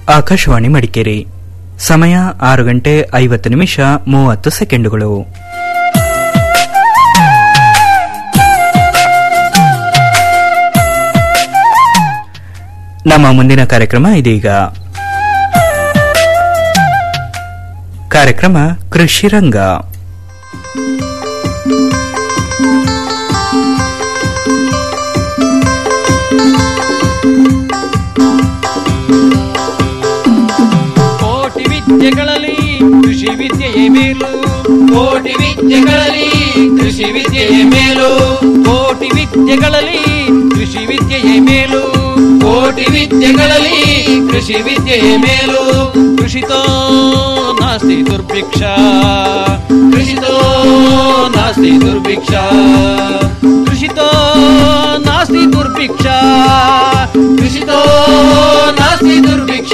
ಆಕಾಶವಾಣಿ ಮಡಿಕೇರಿ ಸಮಯ ಆರು ಗಂಟೆ ಐವತ್ತು ನಿಮಿಷ ಮೂವತ್ತು ಸೆಕೆಂಡುಗಳು ನಮ್ಮ ಮುಂದಿನ ಕಾರ್ಯಕ್ರಮ ಇದೀಗ ಕಾರ್ಯಕ್ರಮ ಕೃಷಿ ರಂಗ ಕೋಟಿ ವಿದ್ಯೆಗಳಲ್ಲಿ ಕೃಷಿ ವಿದ್ಯೆಯೇ ಮೇಲು ಕೋಟಿ ವಿದ್ಯೆಗಳಲ್ಲಿ ಕೃಷಿ ವಿದ್ಯೆಯೇ ಮೇಲು ಕೋಟಿ ವಿದ್ಯೆಗಳಲ್ಲಿ ಕೃಷಿ ವಿದ್ಯೆಯೇ ಮೇಲು ಕೋಟಿ ವಿದ್ಯೆಗಳಲ್ಲಿ ಕೃಷಿ ವಿದ್ಯೆಯೇ ಮೇಲು ಕೃಷಿತೋ ನಾಸ್ತಿ ದುರ್ಭಿಕ್ಷ ಕೃಷಿತೋ ನಾಸ್ತಿ ದುರ್ಭಿಕ್ಷ ಕೃಷಿತೋ ನಾಸ್ತಿ ದುರ್ಭಿಕ್ಷ ಕೃಷಿತೋ ನಾಸ್ತಿ ದುರ್ಭಿಕ್ಷ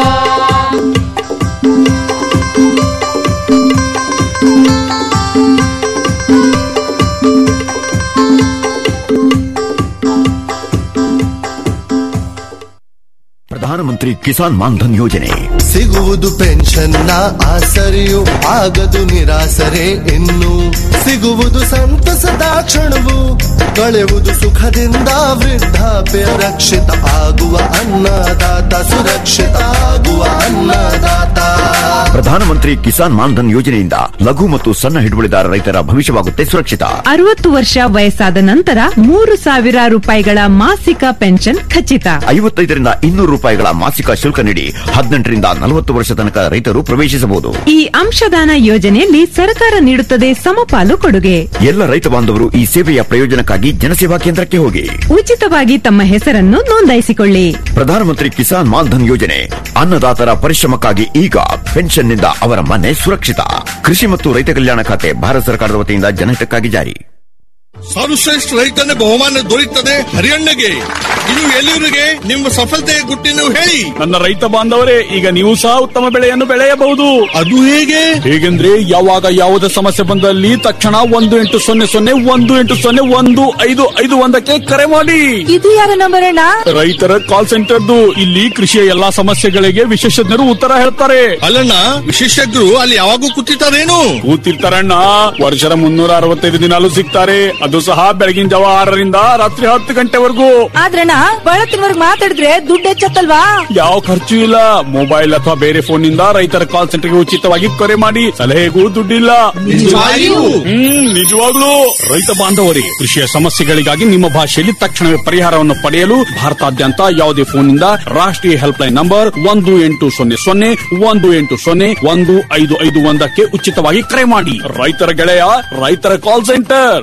ಪ್ರಧಾನಮಂತ್ರಿ ಕಿಸಾನ್ ಮಾನ್ಧನ್ ಯೋಜನೆ ಸಿಗುವುದು ಪೆನ್ಷನ್ನ ಆಸರೆಯು ಆಗದು ನಿರಾಸರೆ ಇನ್ನು ಸಿಗುವುದು ಸಂತಸದ ಕ್ಷಣವು ಕಳೆಯುವುದು ಸುಖದಿಂದ ವೃದ್ಧಾಪ್ಯ ರಕ್ಷಿತ ಆಗುವ ಅನ್ನದಾತ ಸುರಕ್ಷಿತ ಆಗುವ ಅನ್ನದಾತ ಪ್ರಧಾನಮಂತ್ರಿ ಕಿಸಾನ್ ಮಾನ್ಧನ್ ಯೋಜನೆಯಿಂದ ಲಘು ಮತ್ತು ಸಣ್ಣ ಹಿಡುವಳಿದಾರ ರೈತರ ಭವಿಷ್ಯವಾಗುತ್ತೆ ಸುರಕ್ಷಿತ ಅರವತ್ತು ವರ್ಷ ವಯಸ್ಸಾದ ನಂತರ ಮೂರು ಸಾವಿರ ರೂಪಾಯಿಗಳ ಮಾಸಿಕ ಪೆನ್ಷನ್ ಖಚಿತ ಐವತ್ತೈದರಿಂದ ಇನ್ನೂರು ರೂಪಾಯಿಗಳ ಮಾಸಿಕ ಶುಲ್ಕ ನೀಡಿ ಹದಿನೆಂಟರಿಂದ ನಲವತ್ತು ವರ್ಷ ತನಕ ರೈತರು ಪ್ರವೇಶಿಸಬಹುದು ಈ ಅಂಶದಾನ ಯೋಜನೆಯಲ್ಲಿ ಸರ್ಕಾರ ನೀಡುತ್ತದೆ ಸಮಪಾಲು ಕೊಡುಗೆ ಎಲ್ಲ ರೈತ ಬಾಂಧವರು ಈ ಸೇವೆಯ ಪ್ರಯೋಜನಕ್ಕಾಗಿ ಜನಸೇವಾ ಕೇಂದ್ರಕ್ಕೆ ಹೋಗಿ ಉಚಿತವಾಗಿ ತಮ್ಮ ಹೆಸರನ್ನು ನೋಂದಾಯಿಸಿಕೊಳ್ಳಿ ಪ್ರಧಾನಮಂತ್ರಿ ಕಿಸಾನ್ ಮಾನ್ಧನ್ ಯೋಜನೆ ಅನ್ನದಾತರ ಪರಿಶ್ರಮಕ್ಕಾಗಿ ಈಗ ಪೆನ್ಷನ್ನಿಂದ ಅವರ ಮನೆ ಸುರಕ್ಷಿತ ಕೃಷಿ ಮತ್ತು ರೈತ ಕಲ್ಯಾಣ ಖಾತೆ ಭಾರತ ಸರ್ಕಾರದ ವತಿಯಿಂದ ಜನಹಿತಕ್ಕಾಗಿ ಜಾರಿ ಸರ್ವಶ್ರೇಷ್ಠ ರೈತನ ಬಹುಮಾನ ದೊರೆಯುತ್ತದೆ ಹರಿಯಣ್ಣಗೆ ಇದು ಎಲ್ಲಿವರಿಗೆ ನಿಮ್ಮ ಸಫಲತೆಯ ಗುಟ್ಟಿನ ಹೇಳಿ ನನ್ನ ರೈತ ಬಾಂಧವರೇ ಈಗ ನೀವು ಸಹ ಉತ್ತಮ ಬೆಳೆಯನ್ನು ಬೆಳೆಯಬಹುದು ಅದು ಹೇಗೆ ಹೇಗೆಂದ್ರೆ ಯಾವಾಗ ಯಾವುದೇ ಸಮಸ್ಯೆ ಬಂದಲ್ಲಿ ತಕ್ಷಣ ಒಂದು ಎಂಟು ಸೊನ್ನೆ ಸೊನ್ನೆ ಒಂದು ಎಂಟು ಸೊನ್ನೆ ಒಂದು ಐದು ಐದು ಒಂದಕ್ಕೆ ಕರೆ ಮಾಡಿ ಇದು ಯಾರ ನಂಬರ್ ಅಣ್ಣ ರೈತರ ಕಾಲ್ ಸೆಂಟರ್ದು ಇಲ್ಲಿ ಕೃಷಿಯ ಎಲ್ಲಾ ಸಮಸ್ಯೆಗಳಿಗೆ ವಿಶೇಷಜ್ಞರು ಉತ್ತರ ಹೇಳ್ತಾರೆ ಅಲ್ಲಣ್ಣ ವಿಶೇಷಜ್ಞರು ಅಲ್ಲಿ ಯಾವಾಗೂ ಕೂತಿರ್ತಾರೇನು ಕೂತಿರ್ತಾರಣ್ಣ ವರ್ಷದ ಮುನ್ನೂರ ಅರವತ್ತೈದು ದಿನಾಲು ಸಿಗ್ತಾರೆ ಅದು ಸಹ ಬೆಳಗಿನ ಜಾವ ಆರರಿಂದ ರಾತ್ರಿ ಹತ್ತು ಗಂಟೆವರೆಗೂ ಆದ್ರಣ್ಣ ಬಳತ್ತಿನವರ್ಗ್ ಮಾತಾಡಿದ್ರೆ ದುಡ್ಡು ಹೆಚ್ಚತ್ತಲ್ವಾ ಯಾವ ಖರ್ಚು ಇಲ್ಲ ಮೊಬೈಲ್ ಅಥವಾ ಬೇರೆ ಫೋನ್ ನಿಂದ ರೈತರ ಕಾಲ್ ಸೆಂಟರ್ಗೆ ಉಚಿತವಾಗಿ ಕರೆ ಮಾಡಿ ಸಲಹೆಗೂ ದುಡ್ಡಿಲ್ಲ ನಿಜವಾಗಿಯೂ? ಹ್ಮ್ ನಿಜವಾಗ್ಲೂ ರೈತ ಬಾಂಧವರೇ ಕೃಷಿಯ ಸಮಸ್ಯೆಗಳಿಗಾಗಿ ನಿಮ್ಮ ಭಾಷೆಯಲ್ಲಿ ತಕ್ಷಣವೇ ಪರಿಹಾರವನ್ನು ಪಡೆಯಲು ಭಾರತಾದ್ಯಂತ ಯಾವುದೇ ಫೋನ್ನಿಂದ ರಾಷ್ಟ್ರೀಯ ಹೆಲ್ಪ್ ಲೈನ್ ನಂಬರ್ ಒಂದು ಎಂಟು ಸೊನ್ನೆ ಸೊನ್ನೆ ಒಂದು ಎಂಟು ಸೊನ್ನೆ ಒಂದು ಐದು ಐದು ಒಂದಕ್ಕೆ ಉಚಿತವಾಗಿ ಕರೆ ಮಾಡಿ ರೈತರ ಗೆಳೆಯ ರೈತರ ಕಾಲ್ ಸೆಂಟರ್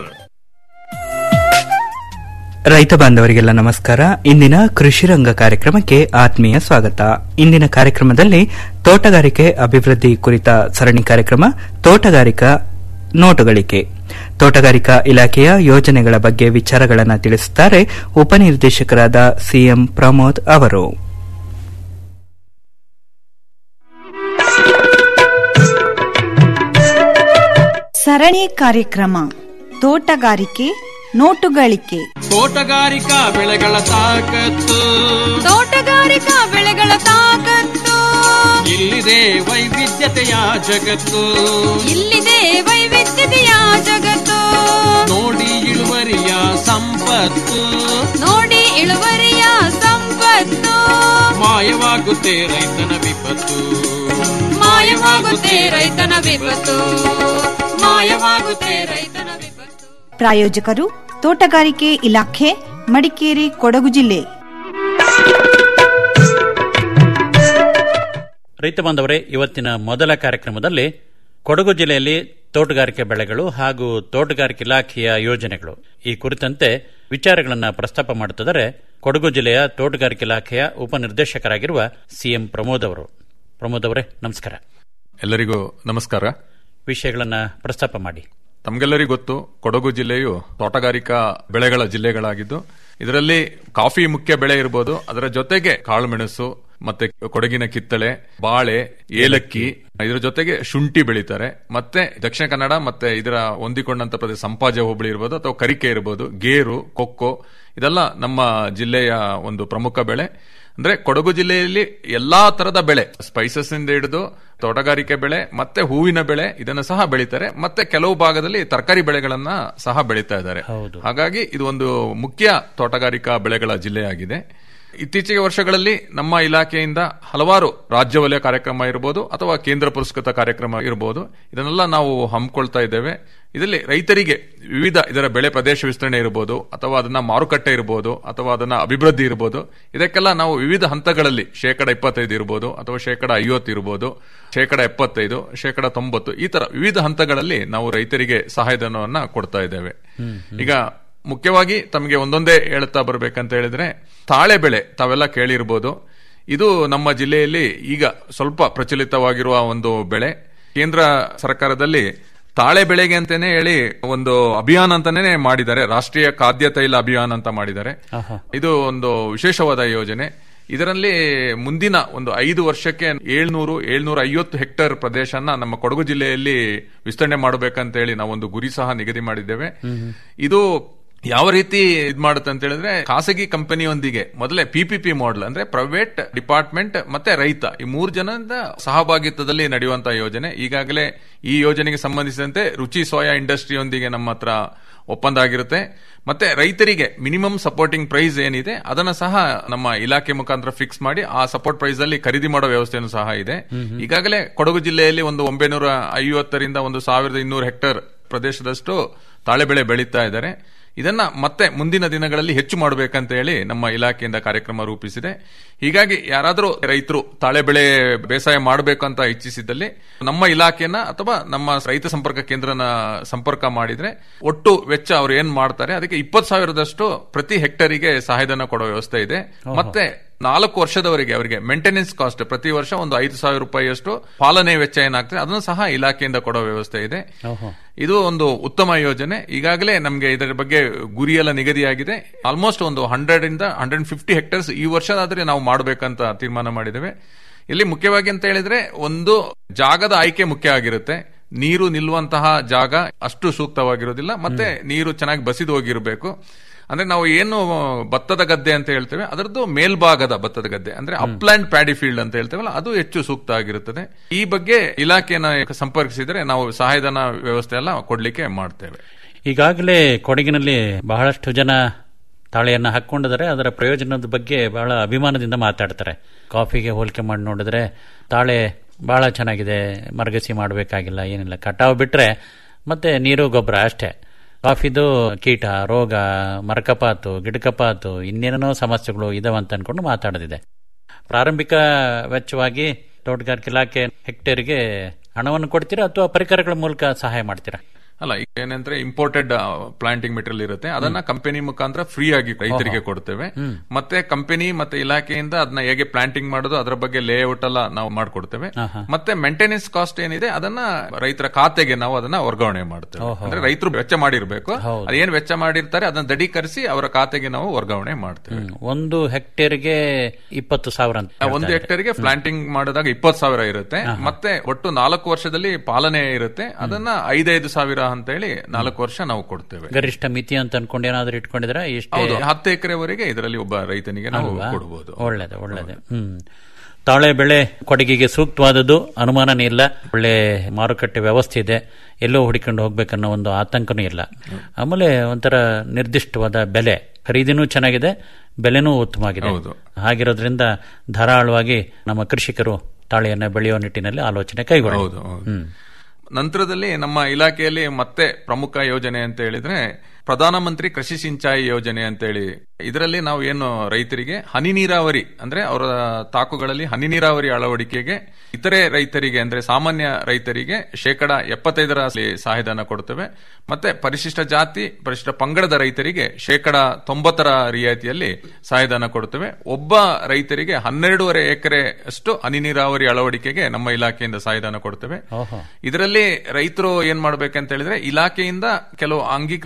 ರೈತ ಬಾಂಧವರಿಗೆಲ್ಲ ನಮಸ್ಕಾರ ಇಂದಿನ ಕೃಷಿ ರಂಗ ಕಾರ್ಯಕ್ರಮಕ್ಕೆ ಆತ್ಮೀಯ ಸ್ವಾಗತ ಇಂದಿನ ಕಾರ್ಯಕ್ರಮದಲ್ಲಿ ತೋಟಗಾರಿಕೆ ಅಭಿವೃದ್ಧಿ ಕುರಿತ ಸರಣಿ ಕಾರ್ಯಕ್ರಮ ತೋಟಗಾರಿಕಾ ನೋಟುಗಳಿಕೆ ತೋಟಗಾರಿಕಾ ಇಲಾಖೆಯ ಯೋಜನೆಗಳ ಬಗ್ಗೆ ವಿಚಾರಗಳನ್ನು ತಿಳಿಸುತ್ತಾರೆ ಉಪನಿರ್ದೇಶಕರಾದ ಸಿಎಂ ಪ್ರಮೋದ್ ಅವರು ಸರಣಿ ಕಾರ್ಯಕ್ರಮ ತೋಟಗಾರಿಕೆ ನೋಟುಗಳಿಕೆ ತೋಟಗಾರಿಕಾ ಬೆಳೆಗಳ ತಾಕತ್ತು ತೋಟಗಾರಿಕಾ ಬೆಳೆಗಳ ತಾಕತ್ತು ಇಲ್ಲಿದೆ ವೈವಿಧ್ಯತೆಯ ಜಗತ್ತು ಇಲ್ಲಿದೆ ವೈವಿಧ್ಯತೆಯ ಜಗತ್ತು ನೋಡಿ ಇಳುವರಿಯ ಸಂಪತ್ತು ನೋಡಿ ಇಳುವರಿಯ ಸಂಪತ್ತು ಮಾಯವಾಗುತ್ತೆ ರೈತನ ವಿಪತ್ತು ಮಾಯವಾಗುತ್ತೆ ರೈತನ ವಿಪತ್ತು ಮಾಯವಾಗುತ್ತೆ ರೈತನ ವಿಪತ್ತು ಪ್ರಾಯೋಜಕರು ತೋಟಗಾರಿಕೆ ಇಲಾಖೆ ಮಡಿಕೇರಿ ಕೊಡಗು ಜಿಲ್ಲೆ ರೈತ ಬಾಂಧವರೇ ಇವತ್ತಿನ ಮೊದಲ ಕಾರ್ಯಕ್ರಮದಲ್ಲಿ ಕೊಡಗು ಜಿಲ್ಲೆಯಲ್ಲಿ ತೋಟಗಾರಿಕೆ ಬೆಳೆಗಳು ಹಾಗೂ ತೋಟಗಾರಿಕೆ ಇಲಾಖೆಯ ಯೋಜನೆಗಳು ಈ ಕುರಿತಂತೆ ವಿಚಾರಗಳನ್ನು ಪ್ರಸ್ತಾಪ ಮಾಡುತ್ತಿದ್ದಾರೆ ಕೊಡಗು ಜಿಲ್ಲೆಯ ತೋಟಗಾರಿಕೆ ಇಲಾಖೆಯ ಉಪನಿರ್ದೇಶಕರಾಗಿರುವ ಸಿಎಂ ಪ್ರಮೋದ್ ಅವರು ಪ್ರಮೋದ್ ಅವರೇ ನಮಸ್ಕಾರ ಎಲ್ಲರಿಗೂ ನಮಸ್ಕಾರ ವಿಷಯಗಳನ್ನು ಪ್ರಸ್ತಾಪ ಮಾಡಿ ತಮಗೆಲ್ಲರಿಗೂ ಗೊತ್ತು ಕೊಡಗು ಜಿಲ್ಲೆಯು ತೋಟಗಾರಿಕಾ ಬೆಳೆಗಳ ಜಿಲ್ಲೆಗಳಾಗಿದ್ದು ಇದರಲ್ಲಿ ಕಾಫಿ ಮುಖ್ಯ ಬೆಳೆ ಇರಬಹುದು ಅದರ ಜೊತೆಗೆ ಕಾಳುಮೆಣಸು ಮತ್ತೆ ಕೊಡಗಿನ ಕಿತ್ತಳೆ ಬಾಳೆ ಏಲಕ್ಕಿ ಇದರ ಜೊತೆಗೆ ಶುಂಠಿ ಬೆಳೀತಾರೆ ಮತ್ತೆ ದಕ್ಷಿಣ ಕನ್ನಡ ಮತ್ತೆ ಇದರ ಹೊಂದಿಕೊಂಡಂತ ಪ್ರದೇಶ ಸಂಪಾಜ ಹೋಬಳಿ ಇರ್ಬೋದು ಅಥವಾ ಕರಿಕೆ ಇರ್ಬೋದು ಗೇರು ಕೊಕ್ಕೋ ಇದೆಲ್ಲ ನಮ್ಮ ಜಿಲ್ಲೆಯ ಒಂದು ಪ್ರಮುಖ ಬೆಳೆ ಅಂದ್ರೆ ಕೊಡಗು ಜಿಲ್ಲೆಯಲ್ಲಿ ಎಲ್ಲಾ ತರದ ಬೆಳೆ ಸ್ಪೈಸಸ್ ಇಂದ ಹಿಡಿದು ತೋಟಗಾರಿಕೆ ಬೆಳೆ ಮತ್ತೆ ಹೂವಿನ ಬೆಳೆ ಇದನ್ನು ಸಹ ಬೆಳೀತಾರೆ ಮತ್ತೆ ಕೆಲವು ಭಾಗದಲ್ಲಿ ತರಕಾರಿ ಬೆಳೆಗಳನ್ನ ಸಹ ಬೆಳೀತಾ ಇದ್ದಾರೆ ಹಾಗಾಗಿ ಇದು ಒಂದು ಮುಖ್ಯ ತೋಟಗಾರಿಕಾ ಬೆಳೆಗಳ ಜಿಲ್ಲೆಯಾಗಿದೆ ಇತ್ತೀಚೆಗೆ ವರ್ಷಗಳಲ್ಲಿ ನಮ್ಮ ಇಲಾಖೆಯಿಂದ ಹಲವಾರು ರಾಜ್ಯ ವಲಯ ಕಾರ್ಯಕ್ರಮ ಇರಬಹುದು ಅಥವಾ ಕೇಂದ್ರ ಪುರಸ್ಕೃತ ಕಾರ್ಯಕ್ರಮ ಇರಬಹುದು ಇದನ್ನೆಲ್ಲ ನಾವು ಹಮ್ಮಿಕೊಳ್ತಾ ಇದ್ದೇವೆ ಇದರಲ್ಲಿ ರೈತರಿಗೆ ವಿವಿಧ ಇದರ ಬೆಳೆ ಪ್ರದೇಶ ವಿಸ್ತರಣೆ ಇರಬಹುದು ಅಥವಾ ಅದನ್ನ ಮಾರುಕಟ್ಟೆ ಇರಬಹುದು ಅಥವಾ ಅದನ್ನ ಅಭಿವೃದ್ಧಿ ಇರಬಹುದು ಇದಕ್ಕೆಲ್ಲ ನಾವು ವಿವಿಧ ಹಂತಗಳಲ್ಲಿ ಶೇಕಡ ಇಪ್ಪತ್ತೈದು ಇರಬಹುದು ಅಥವಾ ಶೇಕಡ ಐವತ್ತು ಇರಬಹುದು ಶೇಕಡ ಎಪ್ಪತ್ತೈದು ಶೇಕಡ ತೊಂಬತ್ತು ಈ ತರ ವಿವಿಧ ಹಂತಗಳಲ್ಲಿ ನಾವು ರೈತರಿಗೆ ಸಹಾಯಧನವನ್ನ ಕೊಡ್ತಾ ಇದ್ದೇವೆ ಈಗ ಮುಖ್ಯವಾಗಿ ತಮಗೆ ಒಂದೊಂದೇ ಹೇಳ್ತಾ ಬರ್ಬೇಕಂತ ಹೇಳಿದ್ರೆ ತಾಳೆ ಬೆಳೆ ತಾವೆಲ್ಲ ಕೇಳಿರ್ಬೋದು ಇದು ನಮ್ಮ ಜಿಲ್ಲೆಯಲ್ಲಿ ಈಗ ಸ್ವಲ್ಪ ಪ್ರಚಲಿತವಾಗಿರುವ ಒಂದು ಬೆಳೆ ಕೇಂದ್ರ ಸರ್ಕಾರದಲ್ಲಿ ತಾಳೆ ಬೆಳೆಗೆ ಅಂತಾನೆ ಹೇಳಿ ಒಂದು ಅಭಿಯಾನ ಅಂತಾನೆ ಮಾಡಿದ್ದಾರೆ ರಾಷ್ಟ್ರೀಯ ಖಾದ್ಯ ತೈಲ ಅಭಿಯಾನ ಅಂತ ಮಾಡಿದ್ದಾರೆ ಇದು ಒಂದು ವಿಶೇಷವಾದ ಯೋಜನೆ ಇದರಲ್ಲಿ ಮುಂದಿನ ಒಂದು ಐದು ವರ್ಷಕ್ಕೆ ಏಳ್ನೂರು ಏಳ್ನೂರ ಐವತ್ತು ಹೆಕ್ಟೇರ್ ಪ್ರದೇಶನ ನಮ್ಮ ಕೊಡಗು ಜಿಲ್ಲೆಯಲ್ಲಿ ವಿಸ್ತರಣೆ ಮಾಡಬೇಕಂತ ಹೇಳಿ ನಾವೊಂದು ಗುರಿ ಸಹ ನಿಗದಿ ಮಾಡಿದ್ದೇವೆ ಇದು ಯಾವ ರೀತಿ ಇದ್ ಮಾಡುತ್ತೆ ಅಂತ ಹೇಳಿದ್ರೆ ಖಾಸಗಿ ಕಂಪನಿಯೊಂದಿಗೆ ಮೊದಲೇ ಪಿಪಿಪಿ ಮಾಡೆಲ್ ಅಂದ್ರೆ ಪ್ರೈವೇಟ್ ಡಿಪಾರ್ಟ್ಮೆಂಟ್ ಮತ್ತೆ ರೈತ ಈ ಮೂರು ಜನದ ಸಹಭಾಗಿತ್ವದಲ್ಲಿ ನಡೆಯುವಂತಹ ಯೋಜನೆ ಈಗಾಗಲೇ ಈ ಯೋಜನೆಗೆ ಸಂಬಂಧಿಸಿದಂತೆ ರುಚಿ ಸೋಯಾ ಇಂಡಸ್ಟ್ರಿಯೊಂದಿಗೆ ನಮ್ಮ ಹತ್ರ ಒಪ್ಪಂದ ಆಗಿರುತ್ತೆ ಮತ್ತೆ ರೈತರಿಗೆ ಮಿನಿಮಮ್ ಸಪೋರ್ಟಿಂಗ್ ಪ್ರೈಸ್ ಏನಿದೆ ಅದನ್ನ ಸಹ ನಮ್ಮ ಇಲಾಖೆ ಮುಖಾಂತರ ಫಿಕ್ಸ್ ಮಾಡಿ ಆ ಸಪೋರ್ಟ್ ಪ್ರೈಸ್ ಅಲ್ಲಿ ಖರೀದಿ ಮಾಡೋ ವ್ಯವಸ್ಥೆನೂ ಸಹ ಇದೆ ಈಗಾಗಲೇ ಕೊಡಗು ಜಿಲ್ಲೆಯಲ್ಲಿ ಒಂದು ಒಂಬೈನೂರ ಐವತ್ತರಿಂದ ಒಂದು ಸಾವಿರದ ಇನ್ನೂರು ಹೆಕ್ಟೇರ್ ಪ್ರದೇಶದಷ್ಟು ತಾಳೆ ಬೆಳೆ ಬೆಳೀತಾ ಇದ್ದಾರೆ ಇದನ್ನ ಮತ್ತೆ ಮುಂದಿನ ದಿನಗಳಲ್ಲಿ ಹೆಚ್ಚು ಮಾಡಬೇಕಂತ ಹೇಳಿ ನಮ್ಮ ಇಲಾಖೆಯಿಂದ ಕಾರ್ಯಕ್ರಮ ರೂಪಿಸಿದೆ ಹೀಗಾಗಿ ಯಾರಾದರೂ ರೈತರು ತಾಳೆ ಬೆಳೆ ಬೇಸಾಯ ಮಾಡಬೇಕಂತ ಇಚ್ಛಿಸಿದಲ್ಲಿ ನಮ್ಮ ಇಲಾಖೆನ ಅಥವಾ ನಮ್ಮ ರೈತ ಸಂಪರ್ಕ ಕೇಂದ್ರನ ಸಂಪರ್ಕ ಮಾಡಿದ್ರೆ ಒಟ್ಟು ವೆಚ್ಚ ಅವ್ರು ಏನ್ ಮಾಡ್ತಾರೆ ಅದಕ್ಕೆ ಇಪ್ಪತ್ತು ಸಾವಿರದಷ್ಟು ಪ್ರತಿ ಹೆಕ್ಟರಿಗೆ ಸಹಾಯಧನ ಕೊಡೋ ವ್ಯವಸ್ಥೆ ಇದೆ ಮತ್ತೆ ನಾಲ್ಕು ವರ್ಷದವರೆಗೆ ಅವರಿಗೆ ಮೇಂಟೆನೆನ್ಸ್ ಕಾಸ್ಟ್ ಪ್ರತಿ ವರ್ಷ ಒಂದು ಐದು ಸಾವಿರ ರೂಪಾಯಿಯಷ್ಟು ಪಾಲನೆ ವೆಚ್ಚ ಏನಾಗ್ತದೆ ಅದನ್ನು ಸಹ ಇಲಾಖೆಯಿಂದ ಕೊಡೋ ವ್ಯವಸ್ಥೆ ಇದೆ ಇದು ಒಂದು ಉತ್ತಮ ಯೋಜನೆ ಈಗಾಗಲೇ ನಮಗೆ ಇದರ ಬಗ್ಗೆ ಗುರಿಯೆಲ್ಲ ನಿಗದಿಯಾಗಿದೆ ಆಲ್ಮೋಸ್ಟ್ ಒಂದು ಹಂಡ್ರೆಡ್ ಇಂದ ಹಂಡ್ರೆಡ್ ಫಿಫ್ಟಿ ಹೆಕ್ಟರ್ಸ್ ಈ ವರ್ಷದಾದ್ರೆ ನಾವು ಮಾಡಬೇಕಂತ ತೀರ್ಮಾನ ಮಾಡಿದ್ದೇವೆ ಇಲ್ಲಿ ಮುಖ್ಯವಾಗಿ ಅಂತ ಹೇಳಿದ್ರೆ ಒಂದು ಜಾಗದ ಆಯ್ಕೆ ಮುಖ್ಯ ಆಗಿರುತ್ತೆ ನೀರು ನಿಲ್ಲುವಂತಹ ಜಾಗ ಅಷ್ಟು ಸೂಕ್ತವಾಗಿರೋದಿಲ್ಲ ಮತ್ತೆ ನೀರು ಚೆನ್ನಾಗಿ ಬಸಿದು ಹೋಗಿರಬೇಕು ಅಂದ್ರೆ ನಾವು ಏನು ಭತ್ತದ ಗದ್ದೆ ಅಂತ ಹೇಳ್ತೇವೆ ಅದರದ್ದು ಮೇಲ್ಭಾಗದ ಭತ್ತದ ಗದ್ದೆ ಅಂದ್ರೆ ಅಪ್ಲ್ಯಾಂಡ್ ಪ್ಯಾಡಿ ಫೀಲ್ಡ್ ಅಂತ ಹೇಳ್ತೇವಲ್ಲ ಅದು ಹೆಚ್ಚು ಸೂಕ್ತ ಆಗಿರುತ್ತದೆ ಈ ಬಗ್ಗೆ ಇಲಾಖೆನ ಸಂಪರ್ಕಿಸಿದ್ರೆ ನಾವು ಸಹಾಯಧನ ವ್ಯವಸ್ಥೆ ಎಲ್ಲ ಕೊಡ್ಲಿಕ್ಕೆ ಮಾಡ್ತೇವೆ ಈಗಾಗಲೇ ಕೊಡಗಿನಲ್ಲಿ ಬಹಳಷ್ಟು ಜನ ತಾಳೆಯನ್ನು ಹಾಕೊಂಡಿದ್ದಾರೆ ಅದರ ಪ್ರಯೋಜನದ ಬಗ್ಗೆ ಬಹಳ ಅಭಿಮಾನದಿಂದ ಮಾತಾಡ್ತಾರೆ ಕಾಫಿಗೆ ಹೋಲಿಕೆ ಮಾಡಿ ನೋಡಿದ್ರೆ ತಾಳೆ ಬಹಳ ಚೆನ್ನಾಗಿದೆ ಮರಗಸಿ ಮಾಡಬೇಕಾಗಿಲ್ಲ ಏನಿಲ್ಲ ಕಟಾವು ಬಿಟ್ರೆ ಮತ್ತೆ ನೀರು ಗೊಬ್ಬರ ಅಷ್ಟೇ ಕಾಫಿದು ಕೀಟ ರೋಗ ಮರಕಪಾತು ಗಿಡಕಪಾತು ಇನ್ನೇನೇನೋ ಸಮಸ್ಯೆಗಳು ಇದಾವೆ ಅಂತ ಅನ್ಕೊಂಡು ಮಾತಾಡೋದಿದೆ ಪ್ರಾರಂಭಿಕ ವೆಚ್ಚವಾಗಿ ತೋಟಗಾರಿಕೆ ಇಲಾಖೆ ಹೆಕ್ಟೇರ್ಗೆ ಹಣವನ್ನು ಕೊಡ್ತೀರಾ ಅಥವಾ ಪರಿಕರಗಳ ಮೂಲಕ ಸಹಾಯ ಮಾಡ್ತೀರಾ ಅಲ್ಲ ಈಗ ಏನಂದ್ರೆ ಇಂಪೋರ್ಟೆಡ್ ಪ್ಲಾಂಟಿಂಗ್ ಮೆಟೀರಿಯಲ್ ಇರುತ್ತೆ ಅದನ್ನ ಕಂಪನಿ ಮುಖಾಂತರ ಫ್ರೀ ಆಗಿ ರೈತರಿಗೆ ಕೊಡ್ತೇವೆ ಮತ್ತೆ ಕಂಪನಿ ಮತ್ತೆ ಇಲಾಖೆಯಿಂದ ಅದನ್ನ ಹೇಗೆ ಪ್ಲಾಂಟಿಂಗ್ ಮಾಡೋದು ಅದರ ಬಗ್ಗೆ ಲೇಔಟ್ ಎಲ್ಲ ನಾವು ಮಾಡ್ಕೊಡ್ತೇವೆ ಮತ್ತೆ ಮೇಂಟೆನೆನ್ಸ್ ಕಾಸ್ಟ್ ಏನಿದೆ ಅದನ್ನ ರೈತರ ಖಾತೆಗೆ ನಾವು ಅದನ್ನ ವರ್ಗಾವಣೆ ಮಾಡ್ತೇವೆ ಅಂದ್ರೆ ರೈತರು ವೆಚ್ಚ ಮಾಡಿರ್ಬೇಕು ಅದೇನ್ ವೆಚ್ಚ ಮಾಡಿರ್ತಾರೆ ಅದನ್ನ ದೃಢೀಕರಿಸಿ ಅವರ ಖಾತೆಗೆ ನಾವು ವರ್ಗಾವಣೆ ಮಾಡ್ತೇವೆ ಒಂದು ಹೆಕ್ಟೇರ್ಗೆ ಇಪ್ಪತ್ತು ಸಾವಿರ ಅಂತ ಒಂದು ಹೆಕ್ಟೇರ್ಗೆ ಪ್ಲಾಂಟಿಂಗ್ ಮಾಡಿದಾಗ ಇಪ್ಪತ್ತು ಸಾವಿರ ಇರುತ್ತೆ ಮತ್ತೆ ಒಟ್ಟು ನಾಲ್ಕು ವರ್ಷದಲ್ಲಿ ಪಾಲನೆ ಇರುತ್ತೆ ಅದನ್ನ ಐದೈದು ಸಾವಿರ ಅಂತ ಹೇಳಿ ನಾಲ್ಕು ವರ್ಷ ನಾವು ಕೊಡ್ತೇವೆ ಗರಿಷ್ಠ ಮಿತಿ ಅಂತ ಅನ್ಕೊಂಡು ಏನಾದ್ರು ಇಟ್ಕೊಂಡಿದ್ರೆ ಇಷ್ಟೇ ಹೌದು ಹತ್ತು ಎಕರೆವರೆಗೆ ಇದರಲ್ಲಿ ಒಬ್ಬ ರೈತನಿಗೆ ನಾವು ಅಲ್ವಾ? ಕೊಡಬಹುದು ಒಳ್ಳೇದು ಒಳ್ಳೇದು ಹ್ಮ್ ತಾಳೆ ಬೆಳೆ ಕೊಡಗಿಗೆ ಸೂಕ್ತವಾದದ್ದು ಅನುಮಾನನೇ ಇಲ್ಲ ಒಳ್ಳೆ ಮಾರುಕಟ್ಟೆ ವ್ಯವಸ್ಥೆ ಇದೆ ಎಲ್ಲೋ ಹುಡುಕೊಂಡು ಹೋಗ್ಬೇಕನ್ನೋ ಒಂದು ಆತಂಕನೂ ಇಲ್ಲ ಆಮೇಲೆ ಒಂಥರ ನಿರ್ದಿಷ್ಟವಾದ ಬೆಲೆ ಖರೀದಿನೂ ಚೆನ್ನಾಗಿದೆ ಬೆಲೆನೂ ಉತ್ತಮವಾಗಿದೆ ಹಾಗಿರೋದ್ರಿಂದ ಧಾರಾಳವಾಗಿ ನಮ್ಮ ಕೃಷಿಕರು ತಾಳೆಯನ್ನ ಬೆಳೆಯುವ ನಿಟ್ಟಿನಲ್ಲಿ ಆಲೋಚನೆ ಕೈಗೊಳ್ಳಿ ಹೌದು ಹೌದು. ನಂತರದಲ್ಲಿ ನಮ್ಮ ಇಲಾಖೆಯಲ್ಲಿ ಮತ್ತೆ ಪ್ರಮುಖ ಯೋಜನೆ ಅಂತ ಹೇಳಿದ್ರೆ ಪ್ರಧಾನಮಂತ್ರಿ ಕೃಷಿ ಸಿಂಚಾಯಿ ಯೋಜನೆ ಅಂತ ಹೇಳಿ ಇದರಲ್ಲಿ ನಾವು ಏನು ರೈತರಿಗೆ ಹನಿ ನೀರಾವರಿ ಅಂದ್ರೆ ಅವರ ತಾಕುಗಳಲ್ಲಿ ಹನಿ ನೀರಾವರಿ ಅಳವಡಿಕೆಗೆ ಇತರೆ ರೈತರಿಗೆ ಅಂದ್ರೆ ಸಾಮಾನ್ಯ ರೈತರಿಗೆ ಶೇಕಡ ಎಪ್ಪತ್ತೈದರ ಸಹಾಯಧನ ಕೊಡ್ತೇವೆ ಮತ್ತೆ ಪರಿಶಿಷ್ಟ ಜಾತಿ ಪರಿಶಿಷ್ಟ ಪಂಗಡದ ರೈತರಿಗೆ ಶೇಕಡ ತೊಂಬತ್ತರ ರಿಯಾಯಿತಿಯಲ್ಲಿ ಸಹಾಯಧನ ಕೊಡ್ತೇವೆ ಒಬ್ಬ ರೈತರಿಗೆ ಹನ್ನೆರಡೂವರೆ ಎಕರೆ ಅಷ್ಟು ಹನಿ ನೀರಾವರಿ ಅಳವಡಿಕೆಗೆ ನಮ್ಮ ಇಲಾಖೆಯಿಂದ ಸಹಾಯಧನ ಕೊಡ್ತೇವೆ ಇದರಲ್ಲಿ ರೈತರು ಏನ್ ಮಾಡ್ಬೇಕಂತ ಹೇಳಿದ್ರೆ ಇಲಾಖೆಯಿಂದ ಕೆಲವು ಅಂಗೀಕೃತ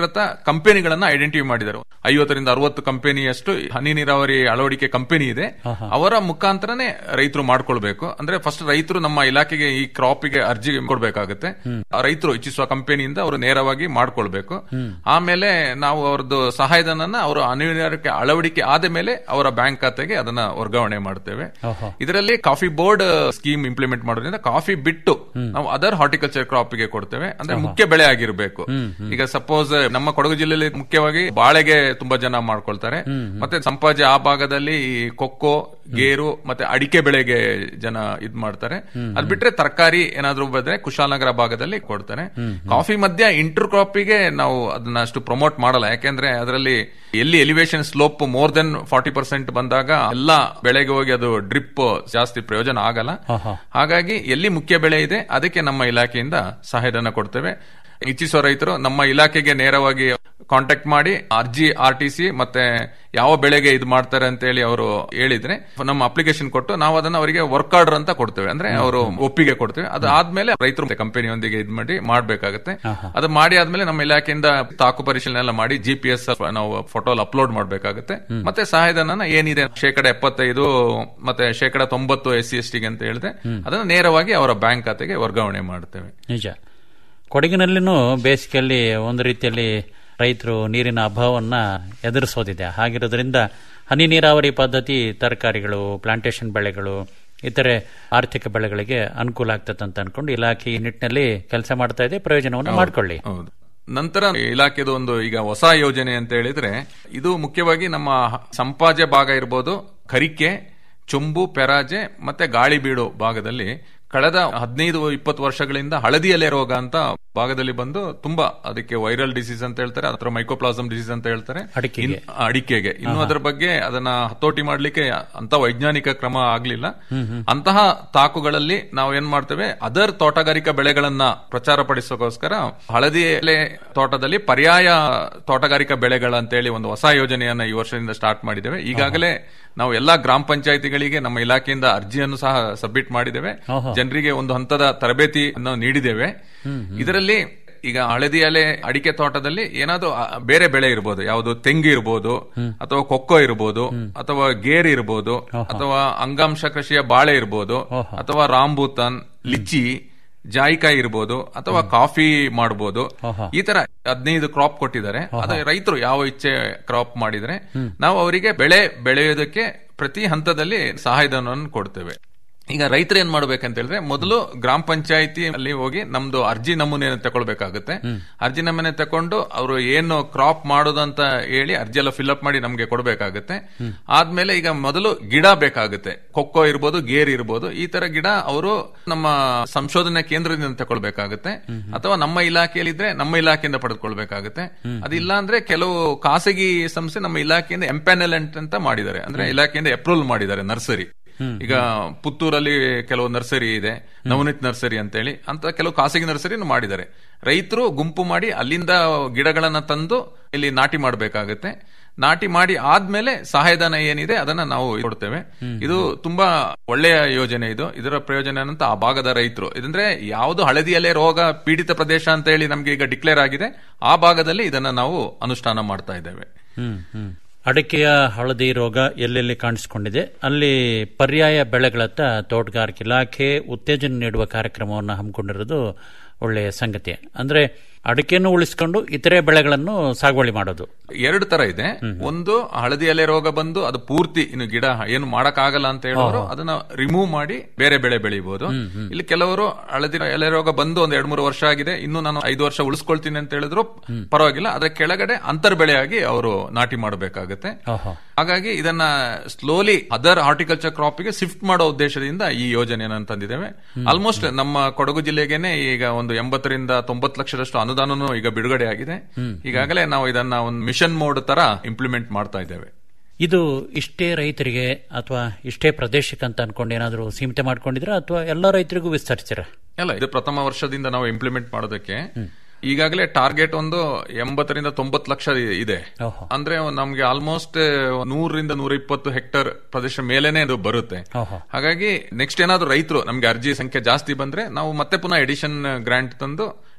ಕಂಪನಿಗಳನ್ನ ಐಡೆಂಟಿಫೈ ಮಾಡಿದ್ದಾರೆ ಐವತ್ತರಿಂದ ಅರವತ್ತು ಕಂಪನಿಯಷ್ಟು ಹನಿ ನೀರಾವರಿ ಅಳವಡಿಕೆ ಕಂಪನಿ ಇದೆ ಅವರ ಮುಖಾಂತರನೇ ರೈತರು ಮಾಡ್ಕೊಳ್ಬೇಕು ಅಂದ್ರೆ ಫಸ್ಟ್ ರೈತರು ನಮ್ಮ ಇಲಾಖೆಗೆ ಈ ಕ್ರಾಪ್ ಗೆ ಅರ್ಜಿ ಕೊಡ್ಬೇಕಾಗುತ್ತೆ ಆ ರೈತರು ಇಚ್ಛಿಸುವ ಕಂಪನಿಯಿಂದ ಅವರು ನೇರವಾಗಿ ಮಾಡ್ಕೊಳ್ಬೇಕು ಆಮೇಲೆ ನಾವು ಅವ್ರದ್ದು ಸಹಾಯಧನನ ಅವರು ಅನಿವಾರ್ಯಕ್ಕೆ ಅಳವಡಿಕೆ ಆದ ಮೇಲೆ ಅವರ ಬ್ಯಾಂಕ್ ಖಾತೆಗೆ ಅದನ್ನ ವರ್ಗಾವಣೆ ಮಾಡ್ತೇವೆ ಇದರಲ್ಲಿ ಕಾಫಿ ಬೋರ್ಡ್ ಸ್ಕೀಮ್ ಇಂಪ್ಲಿಮೆಂಟ್ ಮಾಡೋದ್ರಿಂದ ಕಾಫಿ ಬಿಟ್ಟು ನಾವು ಅದರ್ ಹಾರ್ಟಿಕಲ್ಚರ್ ಕ್ರಾಪ್ ಗೆ ಕೊಡ್ತೇವೆ ಅಂದ್ರೆ ಮುಖ್ಯ ಬೆಳೆ ಆಗಿರಬೇಕು ಈಗ ಸಪೋಸ್ ನಮ್ಮ ಕೊಡಗು ಜಿಲ್ಲೆಯಲ್ಲಿ ಮುಖ್ಯವಾಗಿ ಬಾಳೆಗೆ ತುಂಬಾ ಜನ ಮಾಡ್ಕೊಳ್ತಾರೆ ಮತ್ತೆ ಸಂಪಾಜೆ ಆ ಭಾಗದಲ್ಲಿ ಈ ಕೊಕ್ಕೋ ಗೇರು ಮತ್ತೆ ಅಡಿಕೆ ಬೆಳೆಗೆ ಜನ ಇದ್ ಮಾಡ್ತಾರೆ ಅದ್ ಬಿಟ್ರೆ ತರಕಾರಿ ಏನಾದ್ರೂ ಬಂದ್ರೆ ಕುಶಾಲನಗರ ಭಾಗದಲ್ಲಿ ಕೊಡ್ತಾರೆ ಕಾಫಿ ಮಧ್ಯ ಇಂಟರ್ ಕ್ರಾಪಿಗೆ ನಾವು ಅದನ್ನ ಅಷ್ಟು ಪ್ರಮೋಟ್ ಮಾಡಲ್ಲ ಯಾಕೆಂದ್ರೆ ಅದರಲ್ಲಿ ಎಲ್ಲಿ elevation slope more than forty percent ಬಂದಾಗ ಎಲ್ಲ ಬೆಳೆಗೆ ಹೋಗಿ ಅದು ಡ್ರಿಪ್ ಜಾಸ್ತಿ ಪ್ರಯೋಜನ ಆಗಲ್ಲ ಹಾಗಾಗಿ ಎಲ್ಲಿ ಮುಖ್ಯ ಬೆಳೆ ಇದೆ ಅದಕ್ಕೆ ನಮ್ಮ ಇಲಾಖೆಯಿಂದ ಸಹಾಯಧನ ಕೊಡ್ತೇವೆ ಇಚ್ಛಿಸುವ ರೈತರು ನಮ್ಮ ಇಲಾಖೆಗೆ ನೇರವಾಗಿ ಕಾಂಟ್ಯಾಕ್ಟ್ ಮಾಡಿ ಅರ್ಜಿ ಆರ್ ಟಿ ಸಿ ಮತ್ತೆ ಯಾವ ಬೆಳೆಗೆ ಇದು ಮಾಡ್ತಾರೆ ಅಂತ ಹೇಳಿ ಅವರು ಹೇಳಿದ್ರೆ ನಮ್ಮ ಅಪ್ಲಿಕೇಶನ್ ಕೊಟ್ಟು ನಾವು ಅದನ್ನ ಅವರಿಗೆ ವರ್ಕ್ ಆರ್ಡರ್ ಅಂತ ಕೊಡ್ತೇವೆ ಅಂದ್ರೆ ಅವರು ಒಪ್ಪಿಗೆ ಕೊಡ್ತೇವೆ ಅದು ಆದ್ಮೇಲೆ ರೈತರು ಕಂಪನಿಯೊಂದಿಗೆ ಇದು ಮಾಡಿ ಮಾಡ್ಬೇಕಾಗುತ್ತೆ ಅದು ಮಾಡಿ ಆದ್ಮೇಲೆ ನಮ್ಮ ಇಲಾಖೆಯಿಂದ ತಾಕು ಪರಿಶೀಲನೆ ಎಲ್ಲ ಮಾಡಿ ಜಿ ಪಿ ಎಸ್ ನಾವು ಫೋಟೋ ಅಪ್ಲೋಡ್ ಮಾಡ್ಬೇಕಾಗುತ್ತೆ ಮತ್ತೆ ಸಹಾಯಧನ ಏನಿದೆ ಶೇಕಡ ಎಪ್ಪತ್ತೈದು ಮತ್ತೆ ಶೇಕಡ ತೊಂಬತ್ತು ಎಸ್ ಸಿ ಎಸ್ ಟಿಗೆ ಅಂತ ಹೇಳಿದೆ ಅದನ್ನ ನೇರವಾಗಿ ಅವರ ಬ್ಯಾಂಕ್ ಖಾತೆಗೆ ವರ್ಗಾವಣೆ ಮಾಡ್ತೇವೆ ನಿಜ ಕೊಡಗಿನಲ್ಲಿನೂ ಬೇಸಿಗೆಯಲ್ಲಿ ಒಂದು ರೀತಿಯಲ್ಲಿ ರೈತರು ನೀರಿನ ಅಭಾವವನ್ನ ಎದುರಿಸೋದಿದೆ ಹಾಗಿರೋದ್ರಿಂದ ಹನಿ ನೀರಾವರಿ ಪದ್ಧತಿ ತರಕಾರಿಗಳು ಪ್ಲಾಂಟೇಶನ್ ಬೆಳೆಗಳು ಇತರೆ ಆರ್ಥಿಕ ಬೆಳೆಗಳಿಗೆ ಅನುಕೂಲ ಆಗ್ತದೆ ಅಂತ ಅನ್ಕೊಂಡು ಇಲಾಖೆ ಈ ನಿಟ್ಟಿನಲ್ಲಿ ಕೆಲಸ ಮಾಡ್ತಾ ಇದೆ ಪ್ರಯೋಜನವನ್ನು ಮಾಡ್ಕೊಳ್ಳಿ ಹೌದು ನಂತರ ಇಲಾಖೆದು ಒಂದು ಈಗ ಹೊಸ ಯೋಜನೆ ಅಂತ ಹೇಳಿದ್ರೆ ಇದು ಮುಖ್ಯವಾಗಿ ನಮ್ಮ ಸಂಪಾಜೆ ಭಾಗ ಇರ್ಬೋದು ಕರಿಕೆ ಚೊಂಬು ಪೆರಾಜೆ ಮತ್ತೆ ಗಾಳಿಬೀಡು ಭಾಗದಲ್ಲಿ ಕಳೆದ ಹದಿನೈದು ಇಪ್ಪತ್ತು ವರ್ಷಗಳಿಂದ ಹಳದಿ ಎಲೆ ರೋಗ ಅಂತ ಭಾಗದಲ್ಲಿ ಬಂದು ತುಂಬಾ ಅದಕ್ಕೆ ವೈರಲ್ ಡಿಸೀಸ್ ಅಂತ ಹೇಳ್ತಾರೆ ಅದರ ಮೈಕೋಪ್ಲಾಸಮ್ ಡಿಸೀಸ್ ಅಂತ ಹೇಳ್ತಾರೆ ಅಡಿಕೆಗೆ. ಇನ್- ಅಡಿಕೆಗೆ ಇನ್ನು ಅದರ ಬಗ್ಗೆ ಅದನ್ನ ಹತೋಟಿ ಮಾಡ್ಲಿಕ್ಕೆ ಅಂತ ವೈಜ್ಞಾನಿಕ ಕ್ರಮ ಆಗ್ಲಿಲ್ಲ ಅಂತಹ ತಾಕುಗಳಲ್ಲಿ ನಾವು ಏನ್ ಮಾಡ್ತೇವೆ ಅದರ್ ತೋಟಗಾರಿಕಾ ಬೆಳೆಗಳನ್ನ ಪ್ರಚಾರ ಪಡಿಸೋಕೋಸ್ಕರ ಹಳದಿ ಎಲೆ ತೋಟದಲ್ಲಿ ಪರ್ಯಾಯ ತೋಟಗಾರಿಕಾ ಬೆಳೆಗಳ ಅಂತೇಳಿ ಒಂದು ಹೊಸ ಯೋಜನೆಯನ್ನ ಈ ವರ್ಷದಿಂದ ಸ್ಟಾರ್ಟ್ ಮಾಡಿದ್ದೇವೆ ಈಗಾಗಲೇ ನಾವು ಎಲ್ಲಾ ಗ್ರಾಮ ಪಂಚಾಯಿತಿಗಳಿಗೆ ನಮ್ಮ ಇಲಾಖೆಯಿಂದ ಅರ್ಜಿಯನ್ನು ಸಹ ಸಬ್ಮಿಟ್ ಮಾಡಿದ್ದೇವೆ ಜನರಿಗೆ ಒಂದು ಹಂತದ ತರಬೇತಿಯನ್ನು ನೀಡಿದ್ದೇವೆ ಇದರಲ್ಲಿ ಈಗ ಹಳದಿ ಎಲೆ ಅಡಿಕೆ ತೋಟದಲ್ಲಿ ಏನಾದ್ರೂ ಆ, ಬೇರೆ ಬೆಳೆ ಇರ್ಬೋದು ಯಾವುದು ತೆಂಗು ಇರ್ಬೋದು ಅಥವಾ ಕೊಕ್ಕೋ ಇರ್ಬೋದು ಅಥವಾ ಗೇರ್ ಇರ್ಬೋದು ಅಥವಾ ಅಂಗಾಂಶ ಕೃಷಿಯ ಬಾಳೆ ಇರ್ಬೋದು ಅಥವಾ ರಾಂಬೂತಾನ್ ಲಿಚ್ಚಿ ಜಾಯಿಕಾಯಿ ಇರ್ಬೋದು ಅಥವಾ ಕಾಫಿ ಮಾಡಬಹುದು ಈ ತರ ಹದಿನೈದು ಕ್ರಾಪ್ ಕೊಟ್ಟಿದ್ದಾರೆ ಅದ ರೈತರು ಯಾವ ಇಚ್ಛೆ ಕ್ರಾಪ್ ಮಾಡಿದ್ರೆ ನಾವು ಅವರಿಗೆ ಬೆಳೆ ಬೆಳೆಯೋದಕ್ಕೆ ಪ್ರತಿ ಹಂತದಲ್ಲಿ ಸಹಾಯಧನವನ್ನು ಕೊಡ್ತೇವೆ ಈಗ ರೈತರು ಏನ್ ಮಾಡ್ಬೇಕಂತ ಹೇಳಿದ್ರೆ ಮೊದಲು ಗ್ರಾಮ ಪಂಚಾಯತಿ ಅಲ್ಲಿ ಹೋಗಿ ನಮ್ದು ಅರ್ಜಿ ನಮೂನೆಯನ್ನು ತಗೊಳ್ಬೇಕಾಗುತ್ತೆ ಅರ್ಜಿ ನಮೂನೆ ತಕೊಂಡು ಅವರು ಏನು ಕ್ರಾಪ್ ಮಾಡೋದು ಅಂತ ಹೇಳಿ ಅರ್ಜಿ ಎಲ್ಲ ಫಿಲ್ಅಪ್ ಮಾಡಿ ನಮ್ಗೆ ಕೊಡಬೇಕಾಗುತ್ತೆ ಆದ್ಮೇಲೆ ಈಗ ಮೊದಲು ಗಿಡ ಬೇಕಾಗುತ್ತೆ ಕೊಕ್ಕೋ ಇರ್ಬೋದು ಗೇರ್ ಇರ್ಬೋದು ಈ ತರ ಗಿಡ ಅವರು ನಮ್ಮ ಸಂಶೋಧನಾ ಕೇಂದ್ರದಿಂದ ತಗೊಳ್ಬೇಕಾಗುತ್ತೆ ಅಥವಾ ನಮ್ಮ ಇಲಾಖೆಯಲ್ಲಿ ಇದ್ರೆ ನಮ್ಮ ಇಲಾಖೆಯಿಂದ ಪಡೆದುಕೊಳ್ಬೇಕಾಗುತ್ತೆ ಅದಿಲ್ಲ ಅಂದ್ರೆ ಕೆಲವು ಖಾಸಗಿ ಸಂಸ್ಥೆ ನಮ್ಮ ಇಲಾಖೆಯಿಂದ ಎಂಪ್ಯಾನಲೆಂಟ್ ಅಂತ ಮಾಡಿದ್ದಾರೆ ಅಂದ್ರೆ ಇಲಾಖೆಯಿಂದ ಅಪ್ರೂವಲ್ ಮಾಡಿದ್ದಾರೆ ನರ್ಸರಿ ಈಗ ಪುತ್ತೂರಲ್ಲಿ ಕೆಲವು ನರ್ಸರಿ ಇದೆ ನವನೀತ್ ನರ್ಸರಿ ಅಂತೇಳಿ ಅಂತ ಕೆಲವು ಖಾಸಗಿ ನರ್ಸರಿಯನ್ನು ಮಾಡಿದ್ದಾರೆ ರೈತರು ಗುಂಪು ಮಾಡಿ ಅಲ್ಲಿಂದ ಗಿಡಗಳನ್ನ ತಂದು ಇಲ್ಲಿ ನಾಟಿ ಮಾಡಬೇಕಾಗುತ್ತೆ ನಾಟಿ ಮಾಡಿ ಆದ್ಮೇಲೆ ಸಹಾಯಧನ ಏನಿದೆ ಅದನ್ನ ನಾವು ಕೊಡ್ತೇವೆ ಇದು ತುಂಬಾ ಒಳ್ಳೆಯ ಯೋಜನೆ ಇದು ಇದರ ಪ್ರಯೋಜನ ಏನಂತ ಆ ಭಾಗದ ರೈತರು ಇದಂದ್ರೆ ಯಾವುದು ಹಳದಿ ಎಲೆ ರೋಗ ಪೀಡಿತ ಪ್ರದೇಶ ಅಂತ ಹೇಳಿ ನಮ್ಗೆ ಈಗ ಡಿಕ್ಲೇರ್ ಆಗಿದೆ ಆ ಭಾಗದಲ್ಲಿ ಇದನ್ನ ನಾವು ಅನುಷ್ಠಾನ ಮಾಡ್ತಾ ಇದ್ದೇವೆ ಹ್ಮ್ ಹ್ಮ್ ಅಡಿಕೆಯ ಹಳದಿ ರೋಗ ಎಲ್ಲೆಲ್ಲಿ ಕಾಣಿಸಿಕೊಂಡಿದೆ ಅಲ್ಲಿ ಪರ್ಯಾಯ ಬೆಳೆಗಳತ್ತ ತೋಟಗಾರಿಕೆ ಇಲಾಖೆ ಉತ್ತೇಜನ ನೀಡುವ ಕಾರ್ಯಕ್ರಮವನ್ನು ಹಮ್ಮಿಕೊಂಡಿರೋದು ಒಳ್ಳೆಯ ಸಂಗತಿ ಅಂದ್ರೆ ಅಡಿಕೆಯನ್ನು ಉಳಿಸಿಕೊಂಡು ಇತರೆ ಬೆಳೆಗಳನ್ನು ಸಾಗುವಳಿ ಮಾಡೋದು ಎರಡು ತರ ಇದೆ ಒಂದು ಹಳದಿ ಎಲೆ ರೋಗ ಬಂದು ಅದು ಪೂರ್ತಿ ಇನ್ನು ಗಿಡ ಏನು ಮಾಡಕ್ಕಾಗಲ್ಲ ಅಂತ ಹೇಳೋರು ಅದನ್ನ ರಿಮೂವ್ ಮಾಡಿ ಬೇರೆ ಬೆಳೆ ಬೆಳಿಬಹುದು ಇಲ್ಲಿ ಕೆಲವರು ಹಳದಿ ಎಲೆ ರೋಗ ಬಂದು ಒಂದ್ ಎರಡ್ ಮೂರು ವರ್ಷ ಆಗಿದೆ ಇನ್ನು ನಾನು ಐದು ವರ್ಷ ಉಳಿಸ್ಕೊಳ್ತೀನಿ ಅಂತ ಹೇಳಿದ್ರು ಪರವಾಗಿಲ್ಲ ಅದ್ರ ಕೆಳಗಡೆ ಅಂತರ್ ಬೆಳೆಯಾಗಿ ಅವರು ನಾಟಿ ಮಾಡಬೇಕಾಗುತ್ತೆ ಹಾಗಾಗಿ ಇದನ್ನ ಸ್ಲೋಲಿ ಅದರ್ ಹಾರ್ಟಿಕಲ್ಚರ್ ಕ್ರಾಪ್ ಗೆ ಶಿಫ್ಟ್ ಮಾಡೋ ಉದ್ದೇಶದಿಂದ ಈ ಯೋಜನೆಯನ್ನು ತಂದಿದ್ದೇವೆ ಆಲ್ಮೋಸ್ಟ್ ನಮ್ಮ ಕೊಡಗು ಜಿಲ್ಲೆಗೆನೆ ಈಗ ಒಂದು ಎಂಬತ್ತರಿಂದ ತೊಂಬತ್ತು ಲಕ್ಷದಷ್ಟು ಅನುದಾನನೂ ಈಗ ಬಿಡುಗಡೆ ಆಗಿದೆ ಈಗಾಗಲೇ ನಾವು ಇದನ್ನ ಒಂದು ಮಿಷನ್ ಮೋಡ್ ತರ ಇಂಪ್ಲಿಮೆಂಟ್ ಮಾಡ್ತಾ ಇದ್ದೇವೆ ಇದು ಇಷ್ಟೇ ರೈತರಿಗೆ ಅಥವಾ ಇಷ್ಟೇ ಪ್ರದೇಶಕ್ಕೆ ಅಂತ ಅನ್ಕೊಂಡು ಏನಾದರೂ ಸೀಮಿತ ಮಾಡ್ಕೊಂಡಿದ್ರ ಅಥವಾ ಎಲ್ಲ ರೈತರಿಗೂ ವಿಸ್ತರಿಸಿರ ಅಲ್ಲ ಇದು ಪ್ರಥಮ ವರ್ಷದಿಂದ ನಾವು ಇಂಪ್ಲಿಮೆಂಟ್ ಮಾಡೋದಕ್ಕೆ ಈಗಾಗಲೇ ಟಾರ್ಗೆಟ್ ಒಂದು ಎಂಬತ್ತರಿಂದ ತೊಂಬತ್ತು ಲಕ್ಷ ಇದೆ ಅಂದ್ರೆ ನಮ್ಗೆ ಆಲ್ಮೋಸ್ಟ್ ನೂರರಿಂದ ನೂರ ಇಪ್ಪತ್ತು ಹೆಕ್ಟರ್ ಪ್ರದೇಶ ಮೇಲೆನೆ ಇದು ಬರುತ್ತೆ ಹಾಗಾಗಿ ನೆಕ್ಸ್ಟ್ ಏನಾದ್ರು ರೈತರು ನಮ್ಗೆ ಅರ್ಜಿ ಸಂಖ್ಯೆ ಜಾಸ್ತಿ ಬಂದ್ರೆ ನಾವು ಮತ್ತೆ ಪುನಃ ಎಡಿಷನ್ ಗ್ರಾಂಟ್ ತಂದು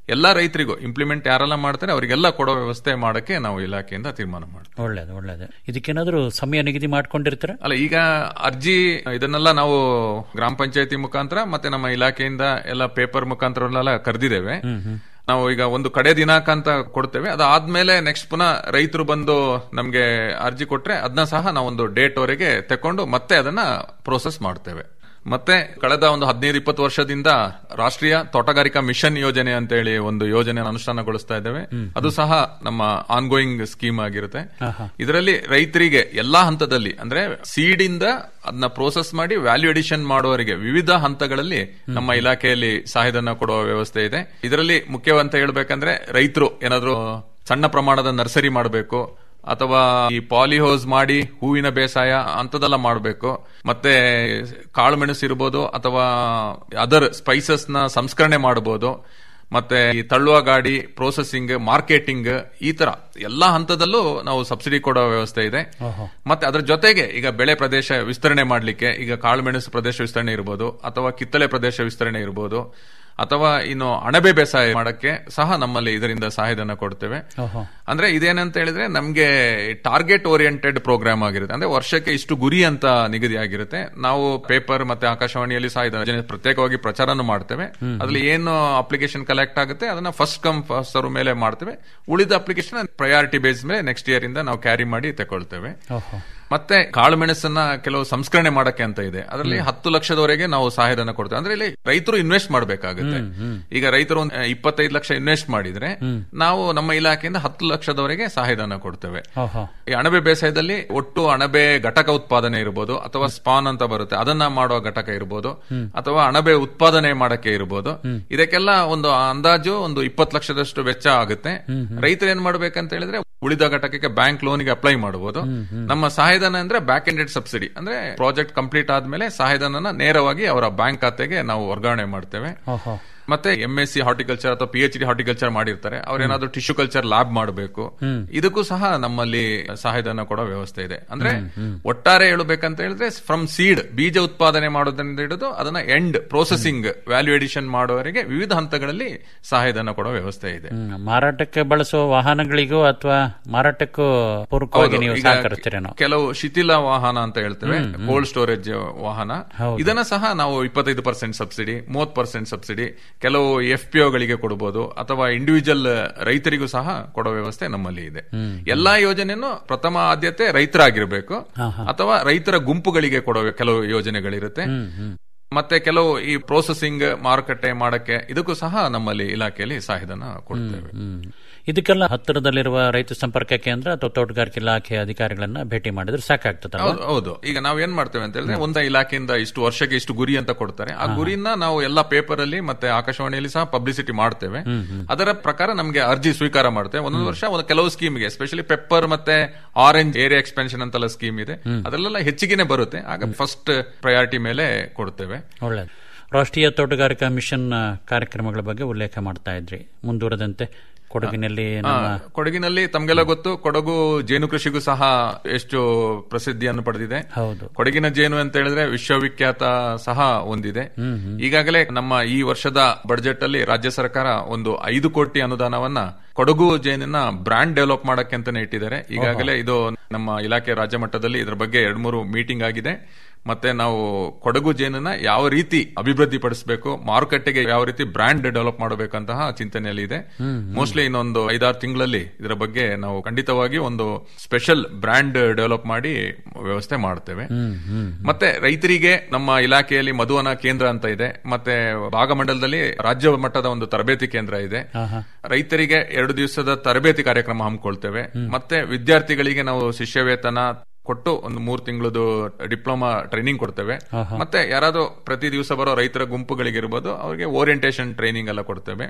ಎಲ್ಲಾ ರೈತರಿಗೂ ಇಂಪ್ಲಿಮೆಂಟ್ ಯಾರೆಲ್ಲ ಮಾಡ್ತಾರೆ ಅವರಿಗೆಲ್ಲ ಕೊಡೋ ವ್ಯವಸ್ಥೆ ಮಾಡಕ್ಕೆ ನಾವು ಇಲಾಖೆಯಿಂದ ತೀರ್ಮಾನ ಮಾಡ್ತೀವಿ ಒಳ್ಳೇದು ಒಳ್ಳೇದು ಇದಕ್ಕೇನಾದ್ರೂ ಸಮಯ ನಿಗದಿ ಮಾಡ್ಕೊಂಡಿರ್ತೀರ ಅಲ್ಲ ಈಗ ಅರ್ಜಿ ಇದನ್ನೆಲ್ಲ ನಾವು ಗ್ರಾಮ ಪಂಚಾಯತಿ ಮುಖಾಂತರ ಮತ್ತೆ ನಮ್ಮ ಇಲಾಖೆಯಿಂದ ಎಲ್ಲ ಪೇಪರ್ ಮುಖಾಂತರ ಎಲ್ಲ ಕರೆದಿದ್ದೇವೆ ನಾವು ಈಗ ಒಂದು ಕಡೆ ದಿನಾಂಕ ಅಂತ ಕೊಡ್ತೇವೆ ಅದಾದ್ಮೇಲೆ ನೆಕ್ಸ್ಟ್ ಪುನಃ ರೈತರು ಬಂದು ನಮ್ಗೆ ಅರ್ಜಿ ಕೊಟ್ರೆ ಅದನ್ನ ಸಹ ನಾವು ಒಂದು ಡೇಟ್ ವರೆಗೆ ತಕೊಂಡು ಮತ್ತೆ ಅದನ್ನ ಪ್ರೋಸೆಸ್ ಮಾಡ್ತೇವೆ ಮತ್ತೆ ಕಳೆದ ಒಂದು ಹದಿನೈದು ಇಪ್ಪತ್ತು ವರ್ಷದಿಂದ ರಾಷ್ಟ್ರೀಯ ತೋಟಗಾರಿಕಾ ಮಿಷನ್ ಯೋಜನೆ ಅಂತ ಹೇಳಿ ಒಂದು ಯೋಜನೆ ಅನುಷ್ಠಾನಗೊಳಿಸ್ತಾ ಇದ್ದೇವೆ ಅದು ಸಹ ನಮ್ಮ ಆನ್ಗೋಯಿಂಗ್ ಸ್ಕೀಮ್ ಆಗಿರುತ್ತೆ ಇದರಲ್ಲಿ ರೈತರಿಗೆ ಎಲ್ಲಾ ಹಂತದಲ್ಲಿ ಅಂದ್ರೆ ಸೀಡ್ ಇಂದ ಅದನ್ನ ಪ್ರೋಸೆಸ್ ಮಾಡಿ ವ್ಯಾಲ್ಯೂ ಅಡಿಷನ್ ಮಾಡುವವರಿಗೆ ವಿವಿಧ ಹಂತಗಳಲ್ಲಿ ನಮ್ಮ ಇಲಾಖೆಯಲ್ಲಿ ಸಹಾಯಧನ ಕೊಡುವ ವ್ಯವಸ್ಥೆ ಇದೆ ಇದರಲ್ಲಿ ಮುಖ್ಯವಂತ ಹೇಳ್ಬೇಕಂದ್ರೆ ರೈತರು ಏನಾದ್ರು ಸಣ್ಣ ಪ್ರಮಾಣದ ನರ್ಸರಿ ಮಾಡಬೇಕು ಅಥವಾ ಈ ಪಾಲಿಹೌಸ್ ಮಾಡಿ ಹೂವಿನ ಬೇಸಾಯ ಅಂತದೆಲ್ಲ ಮಾಡಬೇಕು ಮತ್ತೆ ಕಾಳುಮೆಣಸು ಇರ್ಬೋದು ಅಥವಾ ಅದರ್ ಸ್ಪೈಸಸ್ ನ ಸಂಸ್ಕರಣೆ ಮಾಡಬಹುದು ಮತ್ತೆ ಈ ತಳ್ಳುವ ಗಾಡಿ ಪ್ರೋಸೆಸಿಂಗ್ ಮಾರ್ಕೆಟಿಂಗ್ ಈ ತರ ಎಲ್ಲಾ ಹಂತದಲ್ಲೂ ನಾವು ಸಬ್ಸಿಡಿ ಕೊಡೋ ವ್ಯವಸ್ಥೆ ಇದೆ ಮತ್ತೆ ಅದರ ಜೊತೆಗೆ ಈಗ ಬೆಳೆ ಪ್ರದೇಶ ವಿಸ್ತರಣೆ ಮಾಡಲಿಕ್ಕೆ ಈಗ ಕಾಳುಮೆಣಸು ಪ್ರದೇಶ ವಿಸ್ತರಣೆ ಇರ್ಬೋದು ಅಥವಾ ಕಿತ್ತಳೆ ಪ್ರದೇಶ ವಿಸ್ತರಣೆ ಇರ್ಬೋದು ಅಥವಾ ಇನ್ನು ಅಣಬೆ ಬೇಸಾಯ ಮಾಡಕ್ಕೆ ಸಹ ನಮ್ಮಲ್ಲಿ ಇದರಿಂದ ಸಹಾಯಧನ ಕೊಡ್ತೇವೆ ಅಂದ್ರೆ ಇದೇನಂತ ಹೇಳಿದ್ರೆ ನಮ್ಗೆ ಟಾರ್ಗೆಟ್ ಓರಿಯೆಂಟೆಡ್ ಪ್ರೋಗ್ರಾಮ್ ಆಗಿರುತ್ತೆ ಅಂದ್ರೆ ವರ್ಷಕ್ಕೆ ಇಷ್ಟು ಗುರಿ ಅಂತ ನಿಗದಿ ಆಗಿರುತ್ತೆ ನಾವು ಪೇಪರ್ ಮತ್ತೆ ಆಕಾಶವಾಣಿಯಲ್ಲಿ ಸಹ ಇದನ್ನ ಪ್ರತ್ಯೇಕವಾಗಿ ಪ್ರಚಾರನೂ ಮಾಡ್ತೇವೆ ಅದ್ರಲ್ಲಿ ಏನು ಅಪ್ಲಿಕೇಶನ್ ಕಲೆಕ್ಟ್ ಆಗುತ್ತೆ ಅದನ್ನ ಫಸ್ಟ್ ಕಮ್ ಫಸ್ಟ್ ಸರ್ವ್ ಮೇಲೆ ಮಾಡ್ತೇವೆ ಉಳಿದ ಅಪ್ಲಿಕೇಶನ್ ಪ್ರಯಾರಿಟಿ ಬೇಸ್ ಮೇಲೆ ನೆಕ್ಸ್ಟ್ ಇಯರ್ ಇಂದ ನಾವು ಕ್ಯಾರಿ ಮಾಡಿ ತಗೊಳ್ತೇವೆ ಮತ್ತೆ ಕಾಳು ಮೆಣಸನ್ನ ಕೆಲವು ಸಂಸ್ಕರಣೆ ಮಾಡಕ್ಕೆ ಅಂತ ಇದೆ ಅದರಲ್ಲಿ ಹತ್ತು ಲಕ್ಷದವರೆಗೆ ನಾವು ಸಹಾಯಧನ ಕೊಡ್ತೇವೆ ಅಂದ್ರೆ ಇಲ್ಲಿ ರೈತರು ಇನ್ವೆಸ್ಟ್ ಮಾಡಬೇಕಾಗುತ್ತೆ ಈಗ ರೈತರು ಒಂದು ಇಪ್ಪತ್ತೈದು ಲಕ್ಷ ಇನ್ವೆಸ್ಟ್ ಮಾಡಿದ್ರೆ ನಾವು ನಮ್ಮ ಇಲಾಖೆಯಿಂದ ಹತ್ತು ಲಕ್ಷದವರೆಗೆ ಸಹಾಯಧನ ಕೊಡ್ತೇವೆ ಈ ಅಣಬೆ ಬೇಸಾಯದಲ್ಲಿ ಒಟ್ಟು ಅಣಬೆ ಘಟಕ ಉತ್ಪಾದನೆ ಇರಬಹುದು ಅಥವಾ ಸ್ಪಾನ್ ಅಂತ ಬರುತ್ತೆ ಅದನ್ನ ಮಾಡುವ ಘಟಕ ಇರಬಹುದು ಅಥವಾ ಅಣಬೆ ಉತ್ಪಾದನೆ ಮಾಡಕ್ಕೆ ಇರಬಹುದು ಇದಕ್ಕೆಲ್ಲ ಒಂದು ಅಂದಾಜು ಒಂದು ಇಪ್ಪತ್ತು ಲಕ್ಷದಷ್ಟು ವೆಚ್ಚ ಆಗುತ್ತೆ ರೈತರು ಏನ್ ಮಾಡ್ಬೇಕಂತ ಹೇಳಿದ್ರೆ ಉಳಿದ ಘಟಕಕ್ಕೆ ಬ್ಯಾಂಕ್ ಲೋನ್ಗೆ ಅಪ್ಲೈ ಮಾಡಬಹುದು ನಮ್ಮ ಸಹಾಯಧನ ಅಂದ್ರೆ ಬ್ಯಾಕ್ ಎಂಡೆಡ್ ಸಬ್ಸಿಡಿ ಅಂದ್ರೆ ಪ್ರಾಜೆಕ್ಟ್ ಕಂಪ್ಲೀಟ್ ಆದ್ಮೇಲೆ ಸಹಾಯಧನ ನೇರವಾಗಿ ಅವರ ಬ್ಯಾಂಕ್ ಖಾತೆಗೆ ನಾವು ವರ್ಗಾವಣೆ ಮಾಡ್ತೇವೆ ಮತ್ತೆ ಎಂ ಎಸ್ ಸಿ ಹಾರ್ಟಿಕಲ್ಚರ್ ಅಥವಾ ಪಿ ಎಚ್ ಡಿ ಹಾರ್ಟಿಕಲ್ಚರ್ ಮಾಡಿರ್ತಾರೆ ಅವ್ರೇನಾದ್ರೂ ಟಿಶ್ಯೂ ಕಲ್ಚರ್ ಲ್ಯಾಬ್ ಮಾಡಬೇಕು ಇದಕ್ಕೂ ಸಹ ನಮ್ಮಲ್ಲಿ ಸಹಾಯಧನ ಕೊಡೋ ವ್ಯವಸ್ಥೆ ಇದೆ ಅಂದ್ರೆ ಒಟ್ಟಾರೆ ಹೇಳಬೇಕಂತ ಹೇಳಿದ್ರೆ ಫ್ರಮ್ ಸೀಡ್ ಬೀಜ ಉತ್ಪಾದನೆ ಮಾಡೋದ್ರಿಂದ ಹಿಡಿದು ಅದನ್ನ ಎಂಡ್ ಪ್ರೋಸೆಸಿಂಗ್ ವ್ಯಾಲ್ಯೂ ಎಡಿಷನ್ ಮಾಡುವವರೆಗೆ ವಿವಿಧ ಹಂತಗಳಲ್ಲಿ ಸಹಾಯಧನ ಕೊಡೋ ವ್ಯವಸ್ಥೆ ಇದೆ ಹ್ಮ್. ಮಾರಾಟಕ್ಕೆ ಬಳಸುವ ವಾಹನಗಳಿಗೂ ಅಥವಾ ಮಾರಾಟಕ್ಕೂ ಪೂರಕವಾಗಿ ಹೌದು, ನೀವು ಈಗ ಸಹಕರಿಸ್ತೀರೇನೋ ಕೆಲವು ಶಿಥಿಲ ವಾಹನ ಅಂತ ಹೇಳ್ತೇವೆ ಕೋಲ್ಡ್ ಸ್ಟೋರೇಜ್ ವಾಹನ ಇದನ್ನ ಸಹ ನಾವು ಇಪ್ಪತ್ತೈದು ಪರ್ಸೆಂಟ್ ಸಬ್ಸಿಡಿ ಮೂವತ್ತು ಪರ್ಸೆಂಟ್ ಸಬ್ಸಿಡಿ ಕೆಲವು ಎಫ್ ಪಿ ಗಳಿಗೆ ಕೊಡಬಹುದು ಅಥವಾ ಇಂಡಿವಿಜುವಲ್ ರೈತರಿಗೂ ಸಹ ಕೊಡೋ ವ್ಯವಸ್ಥೆ ನಮ್ಮಲ್ಲಿ ಇದೆ ಎಲ್ಲಾ ಯೋಜನೆಯನ್ನು ಪ್ರಥಮ ಆದ್ಯತೆ ರೈತರಾಗಿರ್ಬೇಕು ಅಥವಾ ರೈತರ ಗುಂಪುಗಳಿಗೆ ಕೊಡೋ ಕೆಲವು ಯೋಜನೆಗಳಿರುತ್ತೆ ಮತ್ತೆ ಕೆಲವು ಈ ಪ್ರೋಸೆಸಿಂಗ್ ಮಾರುಕಟ್ಟೆ ಮಾಡಕ್ಕೆ ಇದಕ್ಕೂ ಸಹ ನಮ್ಮಲ್ಲಿ ಇಲಾಖೆಯಲ್ಲಿ ಸಹಾಯಧನ ಕೊಡ್ತೇವೆ ಇದಕ್ಕೆಲ್ಲ ಹತ್ತಿರದಲ್ಲಿರುವ ರೈತ ಸಂಪರ್ಕ ಕೇಂದ್ರ ಅಥವಾ ತೋಟಗಾರಿಕೆ ಇಲಾಖೆ ಅಧಿಕಾರಿಗಳನ್ನ ಭೇಟಿ ಮಾಡಿದ್ರೆ ಸಾಕಾಗ್ತದಲ್ಲ ಹೌದು ಹೌದು ಈಗ ನಾವ್ ಏನ್ ಮಾಡ್ತೇವೆ ಅಂತ ಹೇಳಿದ್ರೆ ಒಂದ ಇಲಾಖೆಯಿಂದ ಇಷ್ಟು ವರ್ಷಕ್ಕೆ ಇಷ್ಟು ಗುರಿ ಅಂತ ಕೊಡ್ತಾರೆ ಆ ಗುರಿನ ನಾವು ಎಲ್ಲಾ ಪೇಪರ್ ಅಲ್ಲಿ ಮತ್ತೆ ಆಕಾಶವಾಣಿಯಲ್ಲಿ ಸಹ ಪಬ್ಲಿಸಿಟಿ ಮಾಡ್ತೇವೆ ಅದರ ಪ್ರಕಾರ ನಮ್ಗೆ ಅರ್ಜಿ ಸ್ವೀಕಾರ ಮಾಡ್ತೇವೆ ಒಂದೊಂದು ವರ್ಷ ಒಂದು ಕೆಲವು ಸ್ಕೀಮ್ಗೆ ಎಸ್ಪೆಷಲಿ ಪೆಪ್ಪರ್ ಮತ್ತೆ ಆರೆಂಜ್ ಏರಿಯಾ ಎಕ್ಸ್ಪೆನ್ಷನ್ ಅಂತೆಲ್ಲ ಸ್ಕೀಮ್ ಇದೆ ಅದರಲ್ಲೆಲ್ಲ ಹೆಚ್ಚಿಗೆನೆ ಬರುತ್ತೆ ಆಗ ಫಸ್ಟ್ ಪ್ರಯಾರಿಟಿ ಮೇಲೆ ಕೊಡ್ತೇವೆ ಒಳ್ಳೆಯದು ರಾಷ್ಟ್ರೀಯ ತೋಟಗಾರಿಕಾ ಮಿಷನ್ ಆ, ಕಾರ್ಯಕ್ರಮಗಳ ಬಗ್ಗೆ ಉಲ್ಲೇಖ ಮಾಡ್ತಾ ಇದ್ರಿ ಮುಂದುವರೆದಂತೆ ಕೊಡಗಿನಲ್ಲಿ ನಮ್ಮ ಆ, ಕೊಡಗಿನಲ್ಲಿ ತಮ್ಗೆಲ್ಲ ಗೊತ್ತು ಕೊಡಗು ಜೇನು ಕೃಷಿಗೂ ಸಹ ಎಷ್ಟು ಪ್ರಸಿದ್ಧಿಯನ್ನು ಪಡೆದಿದೆ ಹೌದು ಕೊಡಗಿನ ಜೇನು ಅಂತ ಹೇಳಿದ್ರೆ ವಿಶ್ವವಿಖ್ಯಾತ ಸಹ ಹೊಂದಿದೆ ಈಗಾಗಲೇ ನಮ್ಮ ಈ ವರ್ಷದ ಬಡ್ಜೆಟ್ ಅಲ್ಲಿ ರಾಜ್ಯ ಸರ್ಕಾರ ಒಂದು ಐದು ಕೋಟಿ ಅನುದಾನವನ್ನ ಕೊಡಗು ಜೇನಿನ ಬ್ರಾಂಡ್ ಡೆವಲಪ್ ಮಾಡಕ್ಕೆ ಅಂತಾನೆ ಇಟ್ಟಿದ್ದಾರೆ ಈಗಾಗಲೇ ಇದು ನಮ್ಮ ಇಲಾಖೆ ರಾಜ್ಯ ಮಟ್ಟದಲ್ಲಿ ಇದರ ಬಗ್ಗೆ ಎರಡ್ ಮೂರು ಮೀಟಿಂಗ್ ಆಗಿದೆ ಮತ್ತೆ ನಾವು ಕೊಡಗು ಜೇನನ್ನ ಯಾವ ರೀತಿ ಅಭಿವೃದ್ಧಿ ಪಡಿಸಬೇಕು ಮಾರುಕಟ್ಟೆಗೆ ಯಾವ ರೀತಿ ಬ್ರಾಂಡ್ ಡೆವಲಪ್ ಮಾಡಬೇಕಂತಹ ಚಿಂತನೆಯಲ್ಲಿ ಇದೆ ಮೋಸ್ಟ್ಲಿ ಇನ್ನೊಂದು ಐದಾರು ತಿಂಗಳಲ್ಲಿ ಇದರ ಬಗ್ಗೆ ನಾವು ಖಂಡಿತವಾಗಿ ಒಂದು ಸ್ಪೆಷಲ್ ಬ್ರಾಂಡ್ ಡೆವಲಪ್ ಮಾಡಿ ವ್ಯವಸ್ಥೆ ಮಾಡ್ತೇವೆ ಮತ್ತೆ ರೈತರಿಗೆ ನಮ್ಮ ಇಲಾಖೆಯಲ್ಲಿ ಮಧುವನ ಕೇಂದ್ರ ಅಂತ ಇದೆ ಮತ್ತೆ ಭಾಗಮಂಡಲದಲ್ಲಿ ರಾಜ್ಯ ಮಟ್ಟದ ಒಂದು ತರಬೇತಿ ಕೇಂದ್ರ ಇದೆ ರೈತರಿಗೆ ಎರಡು ದಿವಸದ ತರಬೇತಿ ಕಾರ್ಯಕ್ರಮ ಹಮ್ಮಿಕೊಳ್ತೇವೆ ಮತ್ತೆ ವಿದ್ಯಾರ್ಥಿಗಳಿಗೆ ನಾವು ಶಿಷ್ಯ ವೇತನ ಕೊಟ್ಟು ಒಂದು ಮೂರ್ ತಿಂಗಳದು ಡಿಪ್ಲೊಮಾ ಟ್ರೈನಿಂಗ್ ಕೊಡ್ತೇವೆ ಮತ್ತೆ ಯಾರಾದ್ರೂ ಪ್ರತಿ ದಿವಸ ಬರೋ ರೈತರ ಗುಂಪುಗಳಿಗೆ ಇರ್ಬೋದು ಅವರಿಗೆ ಓರಿಯಂಟೇಶನ್ ಟ್ರೈನಿಂಗ್ ಎಲ್ಲ ಕೊಡ್ತೇವೆ